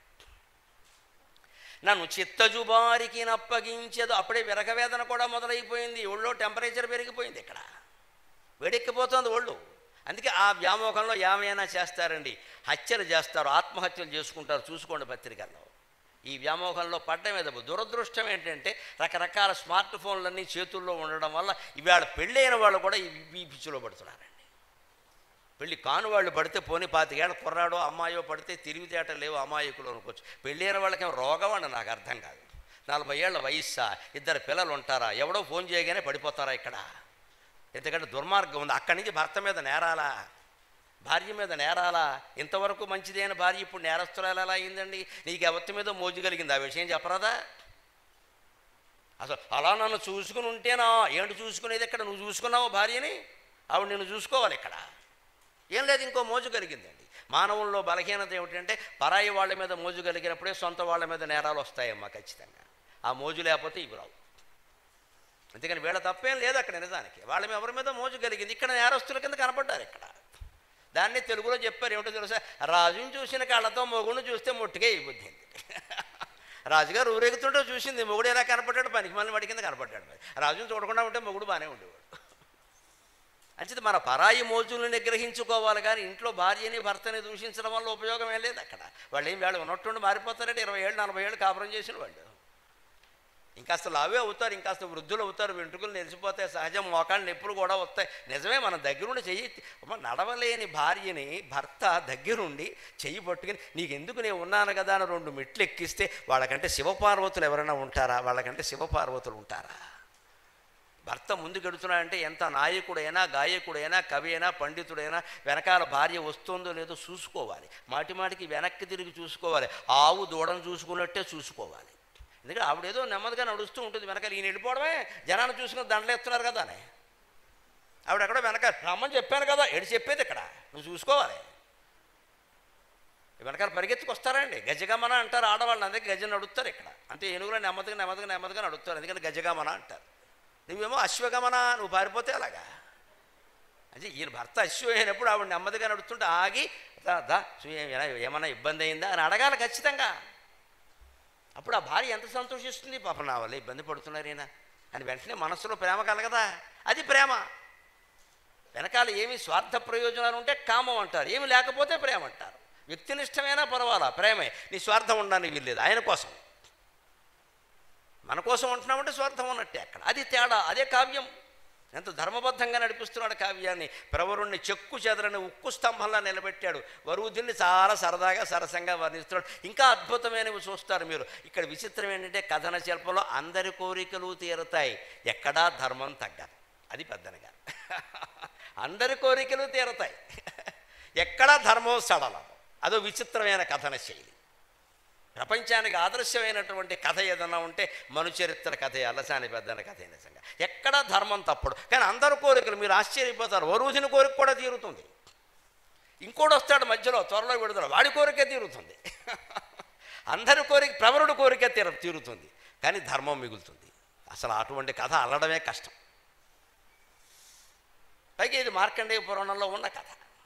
నన్ను చిత్తజుబారికి నప్పగించదు అప్పుడే విరగవేదన కూడా మొదలైపోయింది ఒళ్ళో టెంపరేచర్ పెరిగిపోయింది ఇక్కడ వేడెక్కిపోతుంది ఒళ్ళు అందుకే ఆ వ్యామోహంలో ఏమైనా చేస్తారండి హత్యలు చేస్తారు ఆత్మహత్యలు చేసుకుంటారు చూసుకోండి పత్రికల్లో ఈ వ్యామోహంలో పడ్డం మీద దురదృష్టం ఏంటంటే రకరకాల స్మార్ట్ ఫోన్లన్నీ చేతుల్లో ఉండడం వల్ల ఇవాళ పెళ్ళైన వాళ్ళు కూడా ఈ ఈ పిచ్చిలో పడుతున్నారండి పెళ్ళి కాను వాళ్ళు పడితే పోని పాతికేళ్ళ కుర్రాడో అమ్మాయో పడితే తిరిగితేట లేవు అమాయకులు అనుకోవచ్చు పెళ్ళైన వాళ్ళకేం రోగం అండి నాకు అర్థం కాదు నలభై ఏళ్ళ వయస్సా ఇద్దరు పిల్లలు ఉంటారా ఎవడో ఫోన్ చేయగానే పడిపోతారా ఇక్కడ ఎందుకంటే దుర్మార్గం ఉంది అక్కడి నుంచి భర్త మీద నేరాలా భార్య మీద నేరాలా ఇంతవరకు మంచిదైన భార్య ఇప్పుడు నేరస్తురాలు ఎలా అయిందండి నీకు ఎవరి మీద మోజు కలిగింది ఆ విషయం చెప్పరాదా అసలు అలా నన్ను చూసుకుని ఉంటేనా ఏంటి చూసుకునేది ఇక్కడ నువ్వు చూసుకున్నావు భార్యని ఆవిడ నిన్ను చూసుకోవాలి ఇక్కడ ఏం లేదు ఇంకో మోజు కలిగిందండి మానవుల్లో బలహీనత ఏమిటంటే పరాయి వాళ్ళ మీద మోజు కలిగినప్పుడే సొంత వాళ్ళ మీద నేరాలు వస్తాయమ్మా ఖచ్చితంగా ఆ మోజు లేకపోతే ఇవి రావు అందుకని వీళ్ళ తప్పేం లేదు అక్కడ నిజానికి వాళ్ళ మీద ఎవరి మీద మోజు కలిగింది ఇక్కడ నేరస్తుల కింద కనపడ్డారు ఇక్కడ దాన్ని తెలుగులో చెప్పారు ఏమిటో తెలుసా రాజుని చూసిన కళ్ళతో మొగుడిని చూస్తే ముట్టుకే అయిపోతుంది రాజుగారు ఊరేగుతుంటే చూసింది మొగుడు ఎలా కనపడ్డాడు పనికి మళ్ళీ వాడి కింద కనపడ్డాడు మరి రాజుని చూడకుండా ఉంటే మొగుడు బాగానే ఉండేవాడు అంచేది మన పరాయి మోజులను నిగ్రహించుకోవాలి కానీ ఇంట్లో భార్యని భర్తని దూషించడం వల్ల ఉపయోగం ఏం లేదు అక్కడ వాళ్ళు ఏం వాళ్ళు ఉన్నట్టుండి మారిపోతారంటే ఇరవై ఏళ్ళు నలభై ఏళ్ళు కాపురం చేసిన వాళ్ళు ఇంకాస్త లావే అవుతారు ఇంకాస్త వృద్ధులు అవుతారు వెంట్రుకలు నెరిసిపోతాయి సహజం మోకాళ్ళు నొప్పులు కూడా వస్తాయి నిజమే మన దగ్గరుండి చెయ్యి అమ్మ, నడవలేని భార్యని భర్త దగ్గరుండి చెయ్యి పట్టుకుని నీకెందుకు నేను ఉన్నాను కదా అని రెండు మెట్లు ఎక్కిస్తే వాళ్ళకంటే శివపార్వతులు ఎవరైనా ఉంటారా వాళ్ళకంటే శివపార్వతులు ఉంటారా భర్త ముందుకెడుతున్నాడంటే ఎంత నాయకుడైనా గాయకుడైనా కవి అయినా పండితుడైనా వెనకాల భార్య వస్తుందో లేదో చూసుకోవాలి మాటి మాటికి వెనక్కి తిరిగి చూసుకోవాలి ఆవు దూడను చూసుకున్నట్టే చూసుకోవాలి ఎందుకంటే ఆవిడేదో నెమ్మదిగా నడుస్తూ ఉంటుంది వెనకాల ఈయన వెళ్ళిపోవడమే జనాన్ని చూసుకుని దండలు ఎత్తున్నారు కదా అని ఆవిడ ఎక్కడో వెనక రమ్మని చెప్పాను కదా ఎడి చెప్పేది ఇక్కడ నువ్వు చూసుకోవాలి వెనకాల పరిగెత్తుకొస్తారండి గజగమన అంటారు ఆడవాళ్ళు అందుకే గజ నడుస్తారు ఇక్కడ అంటే ఏనుగులో నెమ్మదిగా నెమ్మదిగా నెమ్మదిగా నడుస్తారు ఎందుకంటే గజగమన అంటారు నువ్వేమో అశ్వగమన నువ్వు పారిపోతే అలాగా అంటే ఈయన భర్త అశ్వ అయినప్పుడు ఆవిడ నెమ్మదిగా నడుస్తుంటే ఆగి దా దా చూ- ఏమైనా ఏమైనా ఇబ్బంది అయిందా అని అడగాలి ఖచ్చితంగా అప్పుడు ఆ భార్య ఎంత సంతోషిస్తుంది పాప నా వల్ల ఇబ్బంది పడుతున్నారు ఈయన అని వెంటనే మనసులో ప్రేమ కలగదా అది ప్రేమ వెనకాల ఏమి స్వార్థ ప్రయోజనాలు ఉంటే కామం అంటారు ఏమి లేకపోతే ప్రేమ అంటారు వ్యక్తినిష్టమైనా పర్వాలా ప్రేమే నీ స్వార్థం ఉండడానికి వీల్లేదు ఆయన కోసం మన కోసం ఉంటున్నామంటే స్వార్థం ఉన్నట్టే అక్కడ అది తేడా అదే కావ్యం ఎంత ధర్మబద్ధంగా నడిపిస్తున్నాడు కావ్యాన్ని ప్రవరుణ్ణి చెక్కు చెదరని ఉక్కు స్తంభంలా నిలబెట్టాడు వరుదిని చాలా సరదాగా సరసంగా వర్ణిస్తున్నాడు ఇంకా అద్భుతమైనవి చూస్తారు మీరు ఇక్కడ విచిత్రం ఏంటంటే కథన శిల్పంలో అందరి కోరికలు తీరుతాయి ఎక్కడా ధర్మం తగ్గదు అది పెద్దనగా అందరి కోరికలు తీరుతాయి ఎక్కడా ధర్మం సడలం అదో విచిత్రమైన కథన శైలి ప్రపంచానికి ఆదర్శమైనటువంటి కథ ఏదన్నా ఉంటే మనుచరిత్ర కథ అల్లసాని పెద్దన కథ నిజంగా ఎక్కడా ధర్మం తప్పడు కానీ అందరి కోరికలు మీరు ఆశ్చర్యపోతారు వరుదిన కోరిక కూడా తీరుతుంది ఇంకోటి వస్తాడు మధ్యలో త్వరలో విడుదల వాడి కోరికే తీరుతుంది అందరి కోరిక ప్రవరుడు కోరిక తీర తీరుతుంది కానీ ధర్మం మిగులుతుంది అసలు అటువంటి కథ అల్లడమే కష్టం పైగా ఇది మార్కండేయ పురాణంలో ఉన్న కథ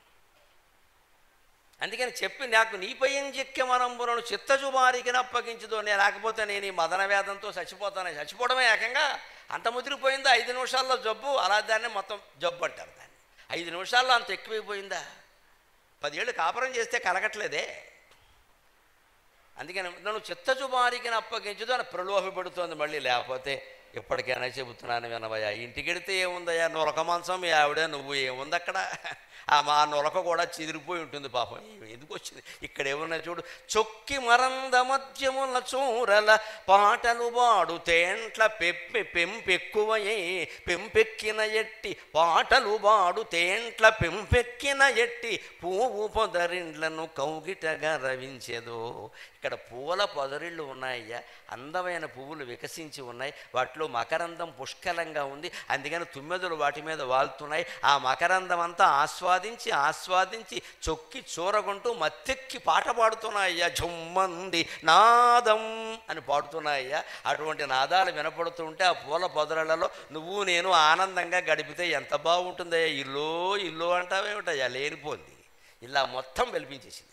అందుకని చెప్పి నాకు నీపై చెక్కె మనంబులను చిత్తజుబారికి అప్పగించదు నేను లేకపోతే నేను ఈ మదన వేదంతో చచ్చిపోతాను చచ్చిపోవడమే ఏకంగా అంత ముదిరిపోయిందా ఐదు నిమిషాల్లో జబ్బు అలా దాన్ని మొత్తం జబ్బు అంటారు దాన్ని ఐదు నిమిషాల్లో అంత ఎక్కువైపోయిందా పదేళ్ళు కాపురం చేస్తే కలగట్లేదే అందుకని నన్ను చిత్తజుబారికి అప్పగించదు అని ప్రలోభపెడుతోంది మళ్ళీ లేకపోతే ఇప్పటికైనా చెబుతున్నాను వినవయ్యా ఇంటికి వెడితే ఏముందయ్యా నొలక మంచం మీ ఆవిడే నువ్వు ఏముంది అక్కడ ఆ మా నొలక కూడా చెదిరిపోయి ఉంటుంది పాపం ఏ- ఎందుకు వచ్చింది ఇక్కడ ఏమన్నా చూడు చొక్కి మరంద మధ్యముల చూరల పాటలు పాడు తేంట్ల పెప్పి పెంపెక్కువయే పెంపెక్కిన ఎట్టి పాటలు పాడు తేంట్ల పెంపెక్కిన ఎట్టి పువ్వు పొదరిండ్లను కౌగిటగా రవించేదో ఇక్కడ పూల పొదరిళ్ళు ఉన్నాయ్యా అందమైన పువ్వులు వికసించి ఉన్నాయి వాటిలో మకరందం పుష్కలంగా ఉంది అందుకని తుమ్మెదలు వాటి మీద వాలుతున్నాయి ఆ మకరందం అంతా ఆస్వాదించి ఆస్వాదించి చొక్కి చూరగొంటూ మత్తెక్కి పాట పాడుతున్నాయ్యా జుమ్మంది నాదం అని పాడుతున్నాయ్యా అటువంటి నాదాలు వినపడుతుంటే ఆ పూల పొదరలలో నువ్వు నేను ఆనందంగా గడిపితే ఎంత బాగుంటుందయ్యా ఇల్లు ఇల్లు అంటావేమిటయ్యా లేనిపోంది ఇలా మొత్తం వెలిపించేసింది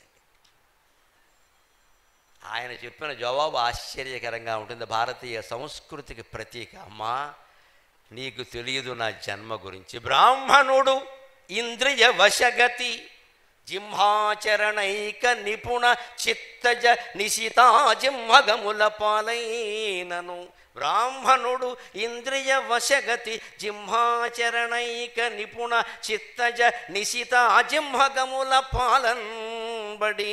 ఆయన చెప్పిన జవాబు ఆశ్చర్యకరంగా ఉంటుంది భారతీయ సంస్కృతికి ప్రతీక అమ్మా నీకు తెలియదు నా జన్మ గురించి బ్రాహ్మణుడు ఇంద్రియ వశగతి జింహాచరణైక నిపుణ చిత్తజ నిశితా జింహగముల పాలైనను బ్రాహ్మణుడు ఇంద్రియ వశగతి జింహాచరణైక నిపుణ చిత్తజ నిశితా జింహగముల పాలన్బడి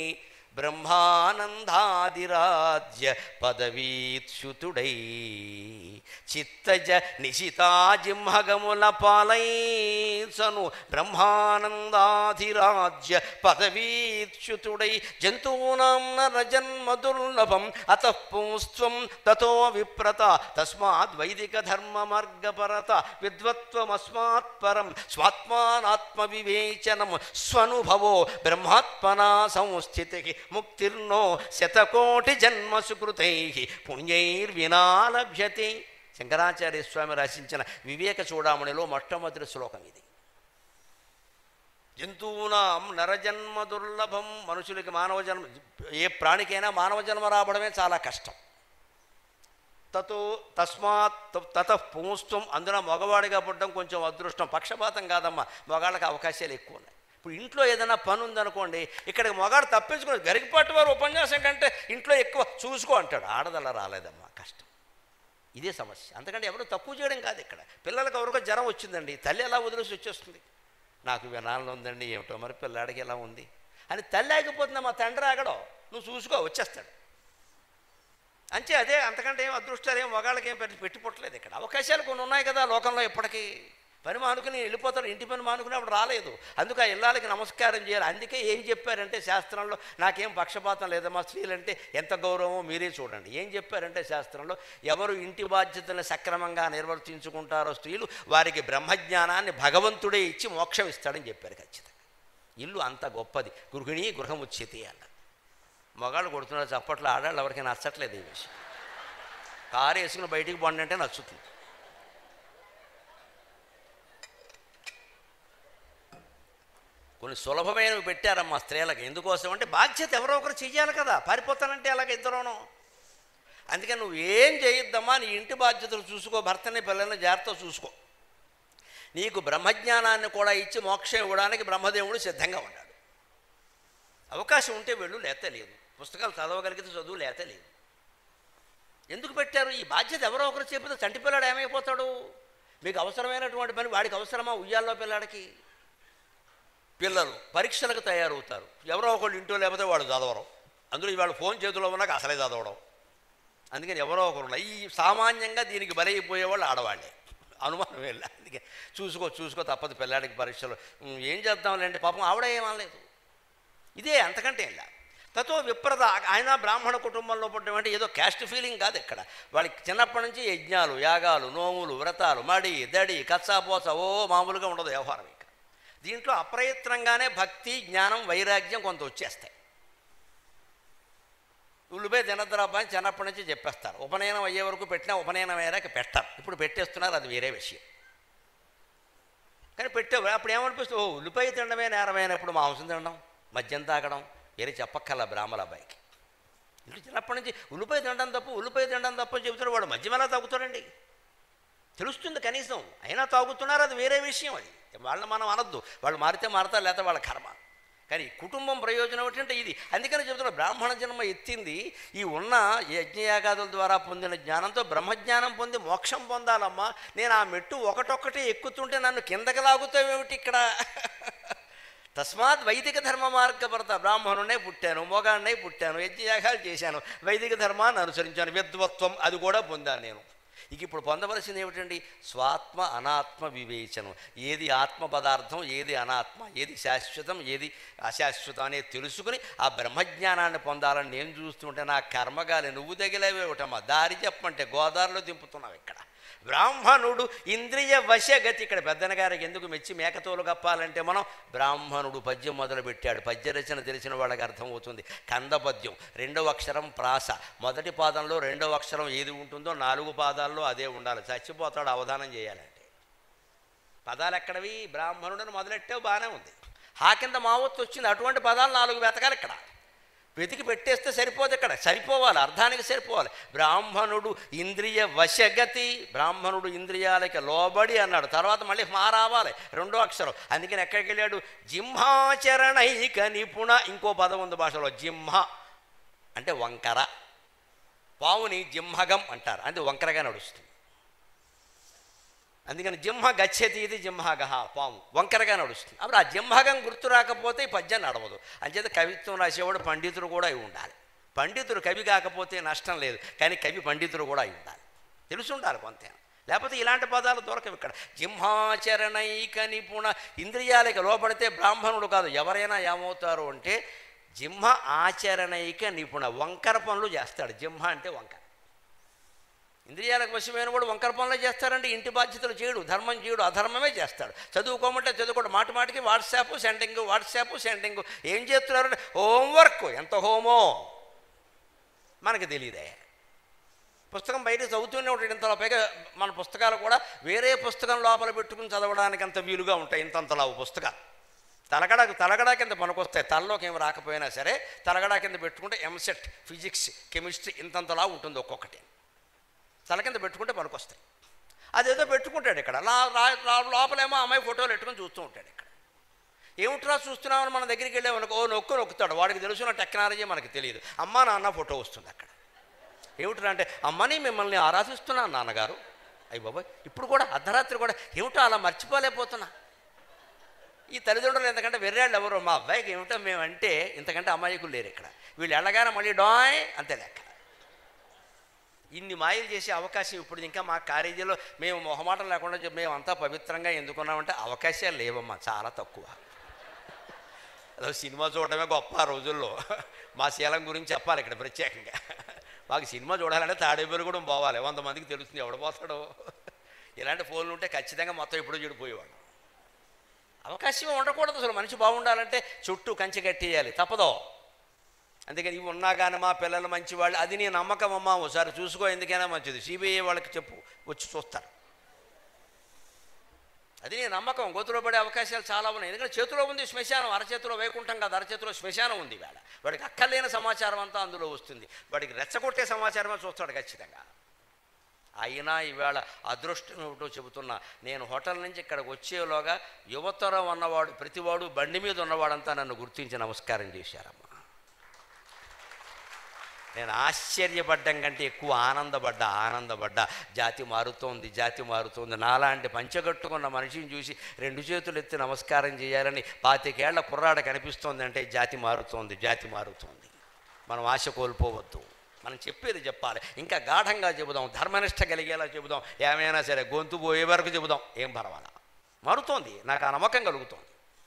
బ్రహ్మానందాదిరాజ్య పదవీచ్యుతుడై చిత్తజ నిశితాజింహగముల పాలైసను బ్రహ్మానందాధిరాజ్య పదవీచ్యుతుడై జంతూనాం నరజన్మ దుర్లభం అతఃపుంస్త్వం తతో విప్రత తస్మాద్ వైదిక ధర్మ మార్గపరత విద్వత్వమస్మాత్ పరం స్వాత్మానాత్మ వివేచనం స్వనుభవో బ్రహ్మాత్మనా సంస్థితి ముక్తిర్నో శతకోటి జన్మ సుకృతై పుణ్యైర్వినా లభ్యతే శంకరాచార్య స్వామి రచించిన వివేక చూడామణిలో మొట్టమొదటి శ్లోకం ఇది జంతువునాం నరజన్మ దుర్లభం మనుషులకి మానవ జన్మ ఏ ప్రాణికైనా మానవ జన్మ రావడమే చాలా కష్టం తతో తస్మాత్ తత పుంస్త్వం అందున మగవాడిగా పుట్టడం కొంచెం అదృష్టం పక్షపాతం కాదమ్మా మగాళ్ళకి అవకాశాలు ఎక్కువ ఉన్నాయి ఇప్పుడు ఇంట్లో ఏదైనా పని ఉందనుకోండి ఇక్కడికి మగాడు తప్పించుకుని గరికపాటి వారు ఉపన్యాసం కంటే ఇంట్లో ఎక్కువ చూసుకో అంటాడు ఆడదల్లా రాలేదమ్మా కష్టం ఇదే సమస్య అందుకంటే ఎవరు తక్కువ చేయడం కాదు ఇక్కడ పిల్లలకు ఎవరికో జ్వరం వచ్చిందండి తల్లి ఎలా వదిలేసి వచ్చేస్తుంది నాకు వినాలని ఉందండి ఏమిటో మరి పిల్లాడికి ఎలా ఉంది అని తల్లి ఆగిపోతుంది మా తండ్రి ఆగడం నువ్వు చూసుకో వచ్చేస్తాడు అంతే అదే అంతకంటే ఏం అదృష్టాలు ఏం మగాళ్ళకి ఏం పెట్టి పెట్టి పుట్టలేదు ఇక్కడ అవకాశాలు కొన్ని ఉన్నాయి కదా లోకంలో ఇప్పటికీ పని మానుకుని వెళ్ళిపోతారు ఇంటి పని మానుకుని అప్పుడు రాలేదు అందుకే ఆ ఇళ్ళాలకి నమస్కారం చేయాలి అందుకే ఏం చెప్పారంటే శాస్త్రంలో నాకేం పక్షపాతం లేదమ్మా స్త్రీలంటే ఎంత గౌరవమో మీరే చూడండి ఏం చెప్పారంటే శాస్త్రంలో ఎవరు ఇంటి బాధ్యతలను సక్రమంగా నిర్వర్తించుకుంటారో స్త్రీలు వారికి బ్రహ్మజ్ఞానాన్ని భగవంతుడే ఇచ్చి మోక్షం ఇస్తాడని చెప్పారు ఖచ్చితంగా ఇల్లు అంత గొప్పది గృహిణి గృహముచ్యతి అన్న మగాళ్ళు కొడుతున్నారు చప్పట్లో ఆడాళ్ళు ఎవరికి నచ్చట్లేదు ఈ విషయం కారు వేసుకుని బయటికి పోండి అంటే నచ్చుతుంది కొన్ని సులభమైనవి పెట్టారమ్మా స్త్రీలకు ఎందుకోసం అంటే బాధ్యత ఎవరో ఒకరు చెయ్యాలి కదా పారిపోతానంటే అలాగ ఇద్దరును అందుకని నువ్వు ఏం చేయొద్దమ్మా నీ ఇంటి బాధ్యతలు చూసుకో భర్తని పిల్లల్ని జాగ్రత్త చూసుకో నీకు బ్రహ్మజ్ఞానాన్ని కూడా ఇచ్చి మోక్షం ఇవ్వడానికి బ్రహ్మదేవుడు సిద్ధంగా ఉన్నాడు అవకాశం ఉంటే వెళ్ళు లేత లేదు పుస్తకాలు చదవగలిగితే చదువు లేత లేదు ఎందుకు పెట్టారు ఈ బాధ్యత ఎవరో ఒకరు చెప్పితే చంటి పిల్లాడు ఏమైపోతాడు మీకు అవసరమైనటువంటి పని వాడికి అవసరమా ఉయ్యాల్లో పిల్లాడికి పిల్లలు పరీక్షలకు తయారవుతారు ఎవరో ఒకళ్ళు ఇంట్లో లేకపోతే వాడు చదవరు అందులో ఇవాళ ఫోన్ చేతిలో ఉన్నాక అసలే చదవడం అందుకని ఎవరో ఒకరు ఉన్నారు. ఈ సామాన్యంగా దీనికి బలైపోయేవాళ్ళు ఆడవాళ్ళే అనుమానం వెళ్ళి అందుకే చూసుకో చూసుకో తప్పదు పిల్లాడికి పరీక్షలు ఉమ్, ఏం చేద్దాంలేండి పాపం ఆవిడ ఏమనలేదు ఇదే అంతకంటే ఇలా తతో విప్రద ఆయన బ్రాహ్మణ కుటుంబంలో పుట్టమంటే ఏదో క్యాస్ట్ ఫీలింగ్ కాదు ఇక్కడ వాళ్ళకి చిన్నప్పటి నుంచి యజ్ఞాలు యాగాలు నోములు వ్రతాలు మడి దడి కచ్చాపోస ఓ మామూలుగా ఉండదు వ్యవహారం ఇక దీంట్లో అప్రయత్నంగానే భక్తి జ్ఞానం వైరాగ్యం కొంత వచ్చేస్తాయి ఉల్లిపాయ తినద్దురాబ్బా అని చిన్నప్పటి నుంచి చెప్పేస్తారు ఉపనయనం అయ్యే వరకు పెట్టినా ఉపనయనం అయ్యాక పెట్టారు ఇప్పుడు పెట్టేస్తున్నారు అది వేరే విషయం కానీ పెట్టే అప్పుడు ఏమనిపిస్తుంది ఓ ఉల్లిపాయ తినడమే నేరమైనప్పుడు మాంసం తినడం మద్యం తాగడం వేరే చెప్పక్కర్ల బ్రాహ్మణ అబ్బాయికి ఇప్పుడు చిన్నప్పటి నుంచి ఉల్లిపాయ తినడం తప్పు ఉల్లిపాయ తినడం తప్పు అని చెబుతాడు వాడు మద్యం ఎలా తాగుతాడండి తెలుస్తుంది కనీసం అయినా తాగుతున్నారు అది వేరే విషయం అది వాళ్ళని మనం అనొద్దు వాళ్ళు మారితే మారతారు లేకపోతే వాళ్ళ కర్మ కానీ కుటుంబం ప్రయోజనం ఏంటంటే ఇది అందుకని చెబుతున్నా బ్రాహ్మణ జన్మ ఎత్తింది ఈ ఉన్న యజ్ఞయాగాదుల ద్వారా పొందిన జ్ఞానంతో బ్రహ్మజ్ఞానం పొంది మోక్షం పొందాలమ్మా నేను ఆ మెట్టు ఒకటొక్కటి ఎక్కుతుంటే నన్ను కిందకి లాగుతావేమిటి ఇక్కడ తస్మాత్ వైదిక ధర్మ మార్గపడత బ్రాహ్మణునే పుట్టాను మోగాన్నే పుట్టాను యజ్ఞయాగాలు చేశాను వైదిక ధర్మాన్ని అనుసరించాను విద్వత్వం అది కూడా పొందాను నేను ఇక ఇప్పుడు పొందవలసింది ఏమిటండి స్వాత్మ అనాత్మ వివేచనం ఏది ఆత్మ పదార్థం ఏది అనాత్మ ఏది శాశ్వతం ఏది అశాశ్వతం అనేది తెలుసుకుని ఆ బ్రహ్మజ్ఞానాన్ని పొందాలని నేను చూస్తుంటే నా కర్మగాలి నువ్వు తగిలేవేమిటమ్మా దారి చెప్పమంటే గోదావరిలో దింపుతున్నావు ఇక్కడ బ్రాహ్మణుడు ఇంద్రియ వశగతి ఇక్కడ పెద్దన గారికి ఎందుకు మెచ్చి మేకతోలు కప్పాలంటే మనం బ్రాహ్మణుడు పద్యం మొదలు పెట్టాడు పద్య రచన తెలిసిన వాళ్ళకి అర్థమవుతుంది కంద పద్యం రెండవ అక్షరం ప్రాస మొదటి పాదంలో రెండవ అక్షరం ఏది ఉంటుందో నాలుగు పాదాల్లో అదే ఉండాలి చచ్చిపోతాడు అవధానం చేయాలంటే పదాలు ఎక్కడవి బ్రాహ్మణుడని మొదలెట్టే బాగానే ఉంది హా కింద మావత్తు వచ్చింది అటువంటి పదాలు నాలుగు వెతకాలి ఇక్కడ వెతికి పెట్టేస్తే సరిపోదు ఇక్కడ సరిపోవాలి అర్థానికి సరిపోవాలి బ్రాహ్మణుడు ఇంద్రియ వశగతి బ్రాహ్మణుడు ఇంద్రియాలకి లోబడి అన్నాడు తర్వాత మళ్ళీ మా రావాలి రెండో అక్షరం అందుకని ఎక్కడికి వెళ్ళాడు జింహాచరణైక నిపుణ ఇంకో పదం ఉంది భాషలో జింహ అంటే వంకర పావుని జింహగం అంటారు అంటే వంకరగా నడుస్తుంది అందుకని జింహ గచ్చతి ఇది జింహగహ పాము వంకరగా నడుస్తుంది అప్పుడు ఆ జింహగం గుర్తు రాకపోతే ఈ పద్యం నడవదు అంచేత కవిత్వం రాసేవాడు పండితుడు కూడా అయి ఉండాలి పండితుడు కవి కాకపోతే నష్టం లేదు కానీ కవి పండితుడు కూడా అయి ఉండాలి తెలిసి ఉండాలి కొంత లేకపోతే ఇలాంటి పదాలు దొరకవు ఇక్కడ జింహాచరణైక నిపుణ ఇంద్రియాలకి లోపడితే బ్రాహ్మణుడు కాదు ఎవరైనా ఏమవుతారు అంటే జింహ ఆచరణైక నిపుణ వంకర పనులు చేస్తాడు జింహ అంటే వంకర ఇంద్రియాలకు వశమైన కూడా వంకర పనులే చేస్తారంటే ఇంటి బాధ్యతలు చేయడు ధర్మం చేయడు అధర్మమే చేస్తాడు చదువుకోమంటే చదువుకోడు మాటి మాటికి వాట్సాప్ సెండింగ్ వాట్సాప్ సెండింగ్ ఏం చేస్తున్నారు హోంవర్క్ ఎంత హోమో మనకి తెలియదే పుస్తకం బయట చదువుతూనే ఉంటాడు ఇంతలో పైగా మన పుస్తకాలు కూడా వేరే పుస్తకం లోపల పెట్టుకుని చదవడానికి అంత వీలుగా ఉంటాయి ఇంతంతలా పుస్తకాలు తలగడ తలగడ కింద పనికొస్తాయి తలలోకి ఏమి రాకపోయినా సరే తలగడ కింద పెట్టుకుంటే ఎంసెట్ ఫిజిక్స్ కెమిస్ట్రీ ఇంతంతలా ఉంటుంది ఒక్కొక్కటి తల కింద పెట్టుకుంటే పనికొస్తాయి అదేదో పెట్టుకుంటాడు ఇక్కడ లా రా- రా- లోపలేమో అమ్మాయి ఫోటోలు పెట్టుకుని చూస్తూ ఉంటాడు ఇక్కడ ఏమిట్రా చూస్తున్నామని మన దగ్గరికి వెళ్ళామనుకో ఓ నొక్కు నొక్కుతాడు వాడికి తెలుసున్న టెక్నాలజీ మనకి తెలియదు అమ్మ నాన్న ఫోటో వస్తుంది అక్కడ ఏమిట్రా అంటే అమ్మని మిమ్మల్ని ఆరాధిస్తున్నాను నాన్నగారు అయ్యి బాబాయ్ ఇప్పుడు కూడా అర్ధరాత్రి కూడా ఏమిటో అలా మర్చిపోలేకపోతున్నా ఈ తల్లిదండ్రులు ఎంతకంటే వెర్రాళ్ళు ఎవరు మా అబ్బాయికి ఏమిటో మేమంటే ఇంతకంటే అమాయకులు లేరు ఇక్కడ వీళ్ళు వెళ్ళగానే మళ్ళీ డాయ్ అంతే లెక్క ఇన్ని మాయలు చేసే అవకాశం ఇప్పుడు ఇంకా మా కాలేజీలో మేము మొహమాటం లేకుండా చెప్పి మేము అంతా పవిత్రంగా ఎందుకున్నామంటే అవకాశాలు లేవమ్మా చాలా తక్కువ అదో సినిమా చూడడమే గొప్ప ఆ రోజుల్లో మా శీలం గురించి చెప్పాలి ఇక్కడ ప్రత్యేకంగా మాకు సినిమా చూడాలంటే తాడేపల్లి కూడా పోవాలి వంద మందికి తెలుస్తుంది ఎవడు పోతాడో ఇలాంటి ఫోన్లు ఉంటే ఖచ్చితంగా మొత్తం ఎప్పుడో చెడిపోయేవాడు అవకాశం ఉండకూడదు అసలు మనిషి బాగుండాలంటే చుట్టూ కంచె కట్టేయాలి తప్పదో అందుకని ఇవి ఉన్నా కానీ మా పిల్లలు మంచివాళ్ళు అది నీ నమ్మకం అమ్మా ఒకసారి చూసుకో ఎందుకైనా మంచిది సిబిఐ వాళ్ళకి చెప్పు వచ్చి చూస్తారు అది నీ నమ్మకం గోతులో పడే అవకాశాలు చాలా ఉన్నాయి ఎందుకంటే చేతిలో ఉంది శ్మశానం అరచేతిలో వైకుంఠం కాదు అరచేతిలో శ్మశానం ఉంది వేళ వాడికి అక్కర్లేని సమాచారం అంతా అందులో వస్తుంది వాడికి రెచ్చగొట్టే సమాచారమే చూస్తాడు ఖచ్చితంగా అయినా ఈవేళ అదృష్టం ఏమిటో చెబుతున్నా నేను హోటల్ నుంచి ఇక్కడికి వచ్చేలోగా యువతరం ఉన్నవాడు ప్రతివాడు బండి మీద ఉన్నవాడంతా నన్ను గుర్తించి నమస్కారం చేశారమ్మా నేను ఆశ్చర్యపడ్డం కంటే ఎక్కువ ఆనందపడ్డా ఆనందపడ్డా జాతి మారుతోంది జాతి మారుతోంది నాలాంటి పంచగట్టుకున్న మనిషిని చూసి రెండు చేతులు ఎత్తి నమస్కారం చేయాలని పాతికేళ్ల కుర్రాడ కనిపిస్తోంది అంటే జాతి మారుతోంది జాతి మారుతోంది మనం ఆశ కోల్పోవద్దు మనం చెప్పేది చెప్పాలి ఇంకా గాఢంగా చెబుదాం ధర్మనిష్ట కలిగేలా చెబుదాం ఏమైనా సరే గొంతు పోయే వరకు చెబుదాం ఏం పర్వాలా మారుతోంది నాకు ఆ నమ్మకం కలుగుతోంది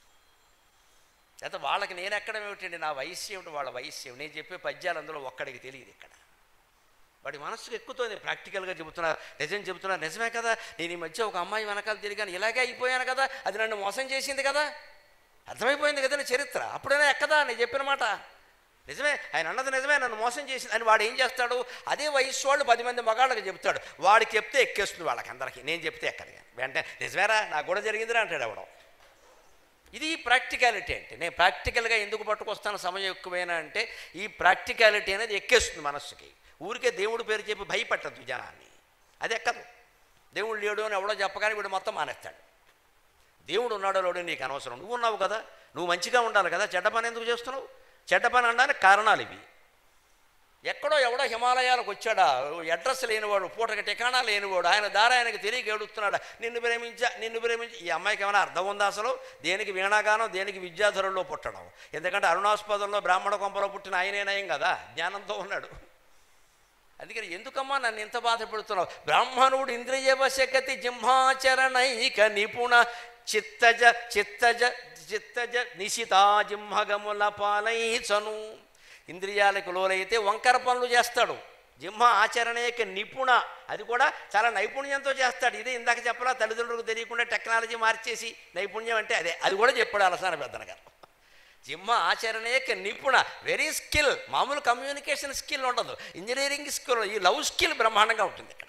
అయితే వాళ్ళకి నేను ఎక్కడ ఏమిటండి నా వయస్సు ఏమిటి వాళ్ళ వయస్సు ఏమిటి నేను చెప్పే పద్యాలు అందులో ఒక్కడికి తెలియదు ఇక్కడ వాడి మనసుకు ఎక్కుతోంది ప్రాక్టికల్గా చెబుతున్నా నిజం చెబుతున్నా నిజమే కదా నేను ఈ మధ్య ఒక అమ్మాయి వెనకాల తిరిగాను ఇలాగే అయిపోయాను కదా అది నన్ను మోసం చేసింది కదా అర్థమైపోయింది కదా నీ చరిత్ర అప్పుడైనా ఎక్కదా నేను చెప్పిన మాట నిజమే ఆయన అన్నది నిజమే నన్ను మోసం చేసింది అని వాడు ఏం చేస్తాడు అదే వయస్సు వాళ్ళు పది మంది మగాళ్ళకి చెప్తాడు వాడికి చెప్తే ఎక్కేస్తుంది వాళ్ళకి అందరికీ నేను చెప్తే ఎక్కదు కానీ వెంటనే నిజమేరా నాకు కూడా జరిగిందిరా అంటాడు ఎవడం ఇది ప్రాక్టికాలిటీ అంటే నేను ప్రాక్టికల్గా ఎందుకు పట్టుకొస్తాను సమయం ఎక్కువైనా అంటే ఈ ప్రాక్టికాలిటీ అనేది ఎక్కేస్తుంది మనస్సుకి ఊరికే దేవుడి పేరు చెప్పి భయపెట్టద్దు జనాన్ని అది ఎక్కదు దేవుడు లేడు అని ఎవడో చెప్పగానే వీడు మొత్తం మానేస్తాడు దేవుడు ఉన్నాడో లేడో నీకు అనవసరం నువ్వు ఉన్నావు కదా నువ్వు మంచిగా ఉండాలి కదా చెడ్డ పని ఎందుకు చేస్తున్నావు చెడ్డ పని అనడానికి కారణాలు ఇవి ఎక్కడో ఎవడో హిమాలయాలకు వచ్చాడా అడ్రస్ లేనివాడు పూటకి టికాణా లేనివాడు ఆయన దారి ఆయనకి తిరిగి ఏడుస్తున్నాడా నిన్ను ప్రేమించా నిన్ను ప్రేమించి ఈ అమ్మాయికి ఏమైనా అర్థం ఉందా అసలు దేనికి వీణాగానం దేనికి విద్యాధరుల్లో పుట్టడం ఎందుకంటే అరుణాస్పదంలో బ్రాహ్మణ కొంపలో పుట్టిన ఆయనేనయం కదా జ్ఞానంతో ఉన్నాడు అందుకని ఎందుకమ్మా నన్ను ఇంత బాధ పెడుతున్నావు బ్రాహ్మణుడు ఇంద్రియ వశకతి జింహాచరణైక నిపుణ చిత్తజ చిత్తజ చిత్తజ నిశితా జింహగముల పాలైచను ఇంద్రియాలకు లోలైతే వంకర పనులు చేస్తాడు జింహ ఆచరణయక నిపుణ అది కూడా చాలా నైపుణ్యంతో చేస్తాడు ఇదే ఇందాక చెప్పలా తల్లిదండ్రులకు తెలియకుండా టెక్నాలజీ మార్చేసి నైపుణ్యం అంటే అదే అది కూడా చెప్పాడు అలసాన పెద్దన గారు జిమ్మ ఆచరణయక నిపుణ వెరీ స్కిల్ మామూలు కమ్యూనికేషన్ స్కిల్ ఉండదు ఇంజనీరింగ్ స్కిల్ ఈ లవ్ స్కిల్ బ్రహ్మాండంగా ఉంటుంది ఇక్కడ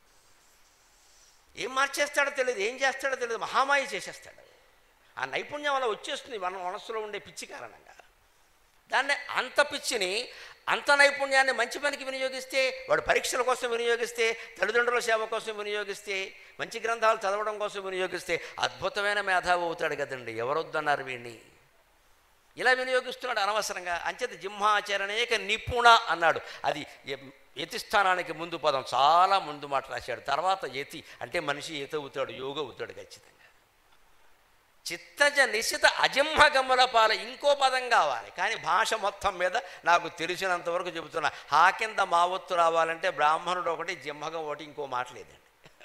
ఏం మార్చేస్తాడో తెలియదు ఏం చేస్తాడో తెలియదు మహామాయి చేసేస్తాడు ఆ నైపుణ్యం వల్ల వచ్చేస్తుంది మన మనస్సులో ఉండే పిచ్చి కారణంగా దాన్ని అంత పిచ్చిని అంత నైపుణ్యాన్ని మంచి పనికి వినియోగిస్తే వాడు పరీక్షల కోసం వినియోగిస్తే తల్లిదండ్రుల సేవ కోసం వినియోగిస్తే మంచి గ్రంథాలు చదవడం కోసం వినియోగిస్తే అద్భుతమైన మేధావి అవుతాడు కదండి ఎవరొద్దన్నారు వీడిని ఇలా వినియోగిస్తున్నాడు అనవసరంగా అంచేత జింహాచరణేక నిపుణ అన్నాడు అది ఎ- యతి స్థానానికి ముందు పదం చాలా ముందు మాట రాశాడు తర్వాత యతి అంటే మనిషి యతి అవుతాడు యోగ అవుతాడు ఖచ్చితంగా చిత్తజ నిశిత అజింహగముల పాల ఇంకో పదం కావాలి కానీ భాష మొత్తం మీద నాకు తెలిసినంత వరకు చెబుతున్నా హా కింద మావత్తు రావాలంటే బ్రాహ్మణుడు ఒకటి జింహగం ఒకటి ఇంకో మాట లేదండి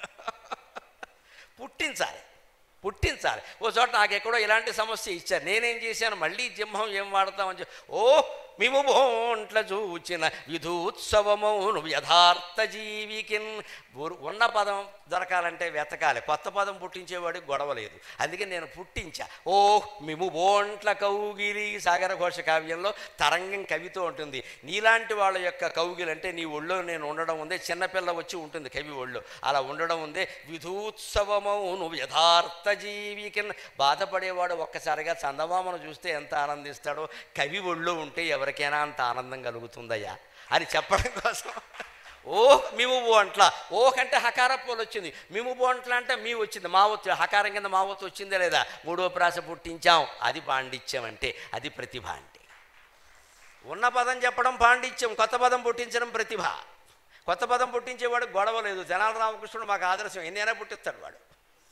పుట్టించాలి పుట్టించాలి ఓ చోట నాకు ఎక్కడో ఇలాంటి సమస్య ఇచ్చారు నేనేం చేశాను మళ్ళీ జింహం ఏం వాడతామని చెప్పి ఓ మేము బోంట్ల చూచిన విధూత్సవమౌను యథార్థ జీవికిన్ ఊరు- ఉన్న పదం దొరకాలంటే వెతకాలి కొత్త పదం పుట్టించేవాడికి గొడవ లేదు అందుకే నేను పుట్టించా ఓ మేము బోంట్ల కౌగిలి సాగర ఘోష కావ్యంలో తరంగం కవితో ఉంటుంది నీలాంటి వాళ్ళ యొక్క కౌగిలి అంటే నీ ఒళ్ళో నేను ఉండడం ఉందే చిన్నపిల్ల వచ్చి ఉంటుంది కవి ఒళ్ళో అలా ఉండడం ఉందే విధూత్సవమౌను యథార్థ జీవికిన్ బాధపడేవాడు ఒక్కసారిగా చందమామను చూస్తే ఎంత ఆనందిస్తాడో కవి ఒళ్ళో ఉంటే ఎవరికైనా అంత ఆనందం కలుగుతుందయ్యా అని చెప్పడం కోసం ఓ మేము బోంట్ల ఓ కంటే హకార పోలు వచ్చింది మేము బోంట్ల అంటే మీ వచ్చింది మా వచ్చి హకారం కింద మా వచ్చి వచ్చిందే లేదా మూడో ప్రాస పుట్టించాం అది పాండిత్యం అంటే అది ప్రతిభ అంటే ఉన్న పదం చెప్పడం పాండిత్యం కొత్త పదం పుట్టించడం ప్రతిభ కొత్త పదం పుట్టించేవాడు గొడవ లేదు జనాల రామకృష్ణుడు మాకు ఆదర్శం ఎన్నైనా పుట్టిస్తాడు వాడు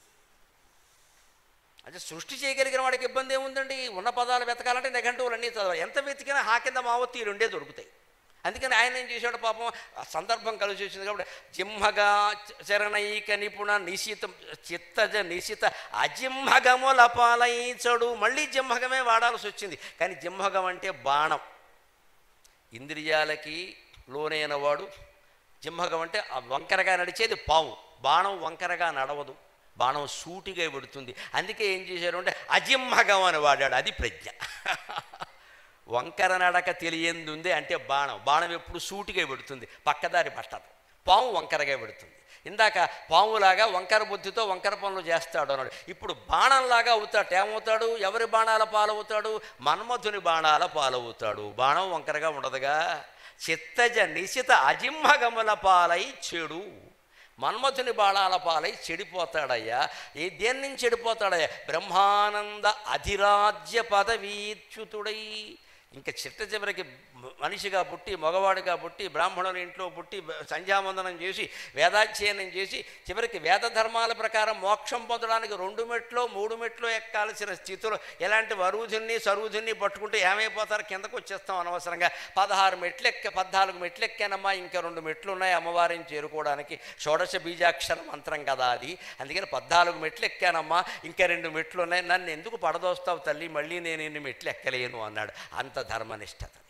అంటే సృష్టి చేయగలిగిన వాడికి ఇబ్బంది ఏముందండి ఉన్న పదాలు వెతకాలంటే నిఘంటువులు అన్నీ చదవాలి ఎంత వెతికినా హా కింద మావత్తు ఈ రెండే దొరుకుతాయి అందుకని ఆయన ఏం చేశాడు పాపం ఆ సందర్భం కలిసి వచ్చింది కాబట్టి జింహగా చరణైక నిపుణ నిశిత చిత్తజ నిశిత అజింహగముల పాలయించడు మళ్ళీ జింహగమే వాడాల్సి వచ్చింది కానీ జింహగం అంటే బాణం ఇంద్రియాలకి లోనైన వాడు జింహగం అంటే ఆ వంకరగా నడిచేది పాము బాణం వంకరగా నడవదు బాణం సూటిగా పెడుతుంది అందుకే ఏం చేశారు అంటే అజింహగం అని వాడాడు అది ప్రజ్ఞ వంకర నడక తెలియంది ఉంది అంటే బాణం బాణం ఎప్పుడు సూటిగా పెడుతుంది పక్కదారి పట్టదు పాము వంకరగా పెడుతుంది ఇందాక పాములాగా వంకర బుద్ధితో వంకర పనులు చేస్తాడు అన్నాడు ఇప్పుడు బాణంలాగా అవుతాడు ఏమవుతాడు ఎవరి బాణాల పాలవుతాడు మన్మధుని బాణాల పాలవుతాడు బాణం వంకరగా ఉండదుగా చిత్తజ నిశిత అజింహగముల పాలై చెడు మన్మథుని బాణాల పాలై చెడిపోతాడయ్యా ఏ దేని నుంచి చెడిపోతాడయ్యా బ్రహ్మానంద అధిరాజ్య పదవీచ్యుతుడై ఇంకా చిట్ట చివరికి మనిషిగా పుట్టి మగవాడిగా పుట్టి బ్రాహ్మణుల ఇంట్లో పుట్టి సంధ్యావందనం చేసి వేదాధ్యయనం చేసి చివరికి వేద ధర్మాల ప్రకారం మోక్షం పొందడానికి రెండు మెట్లో మూడు మెట్లో ఎక్కాల్సిన స్థితిలో ఎలాంటి వరుధుని సరువుధుని పట్టుకుంటే ఏమైపోతారు కిందకు వచ్చేస్తాం అనవసరంగా పదహారు మెట్లు ఎక్క పద్నాలుగు మెట్లు ఎక్కానమ్మా ఇంకా రెండు మెట్లు ఉన్నాయి అమ్మవారిని చేరుకోవడానికి షోడశ బీజాక్షర మంత్రం కదా అది అందుకని పద్నాలుగు మెట్లు ఎక్కానమ్మా ఇంకా రెండు మెట్లు ఉన్నాయి నన్ను ఎందుకు పడదోస్తావు తల్లి మళ్ళీ నేను ఇన్ని మెట్లు ఎక్కలేను అన్నాడు అంత ధర్మనిష్టత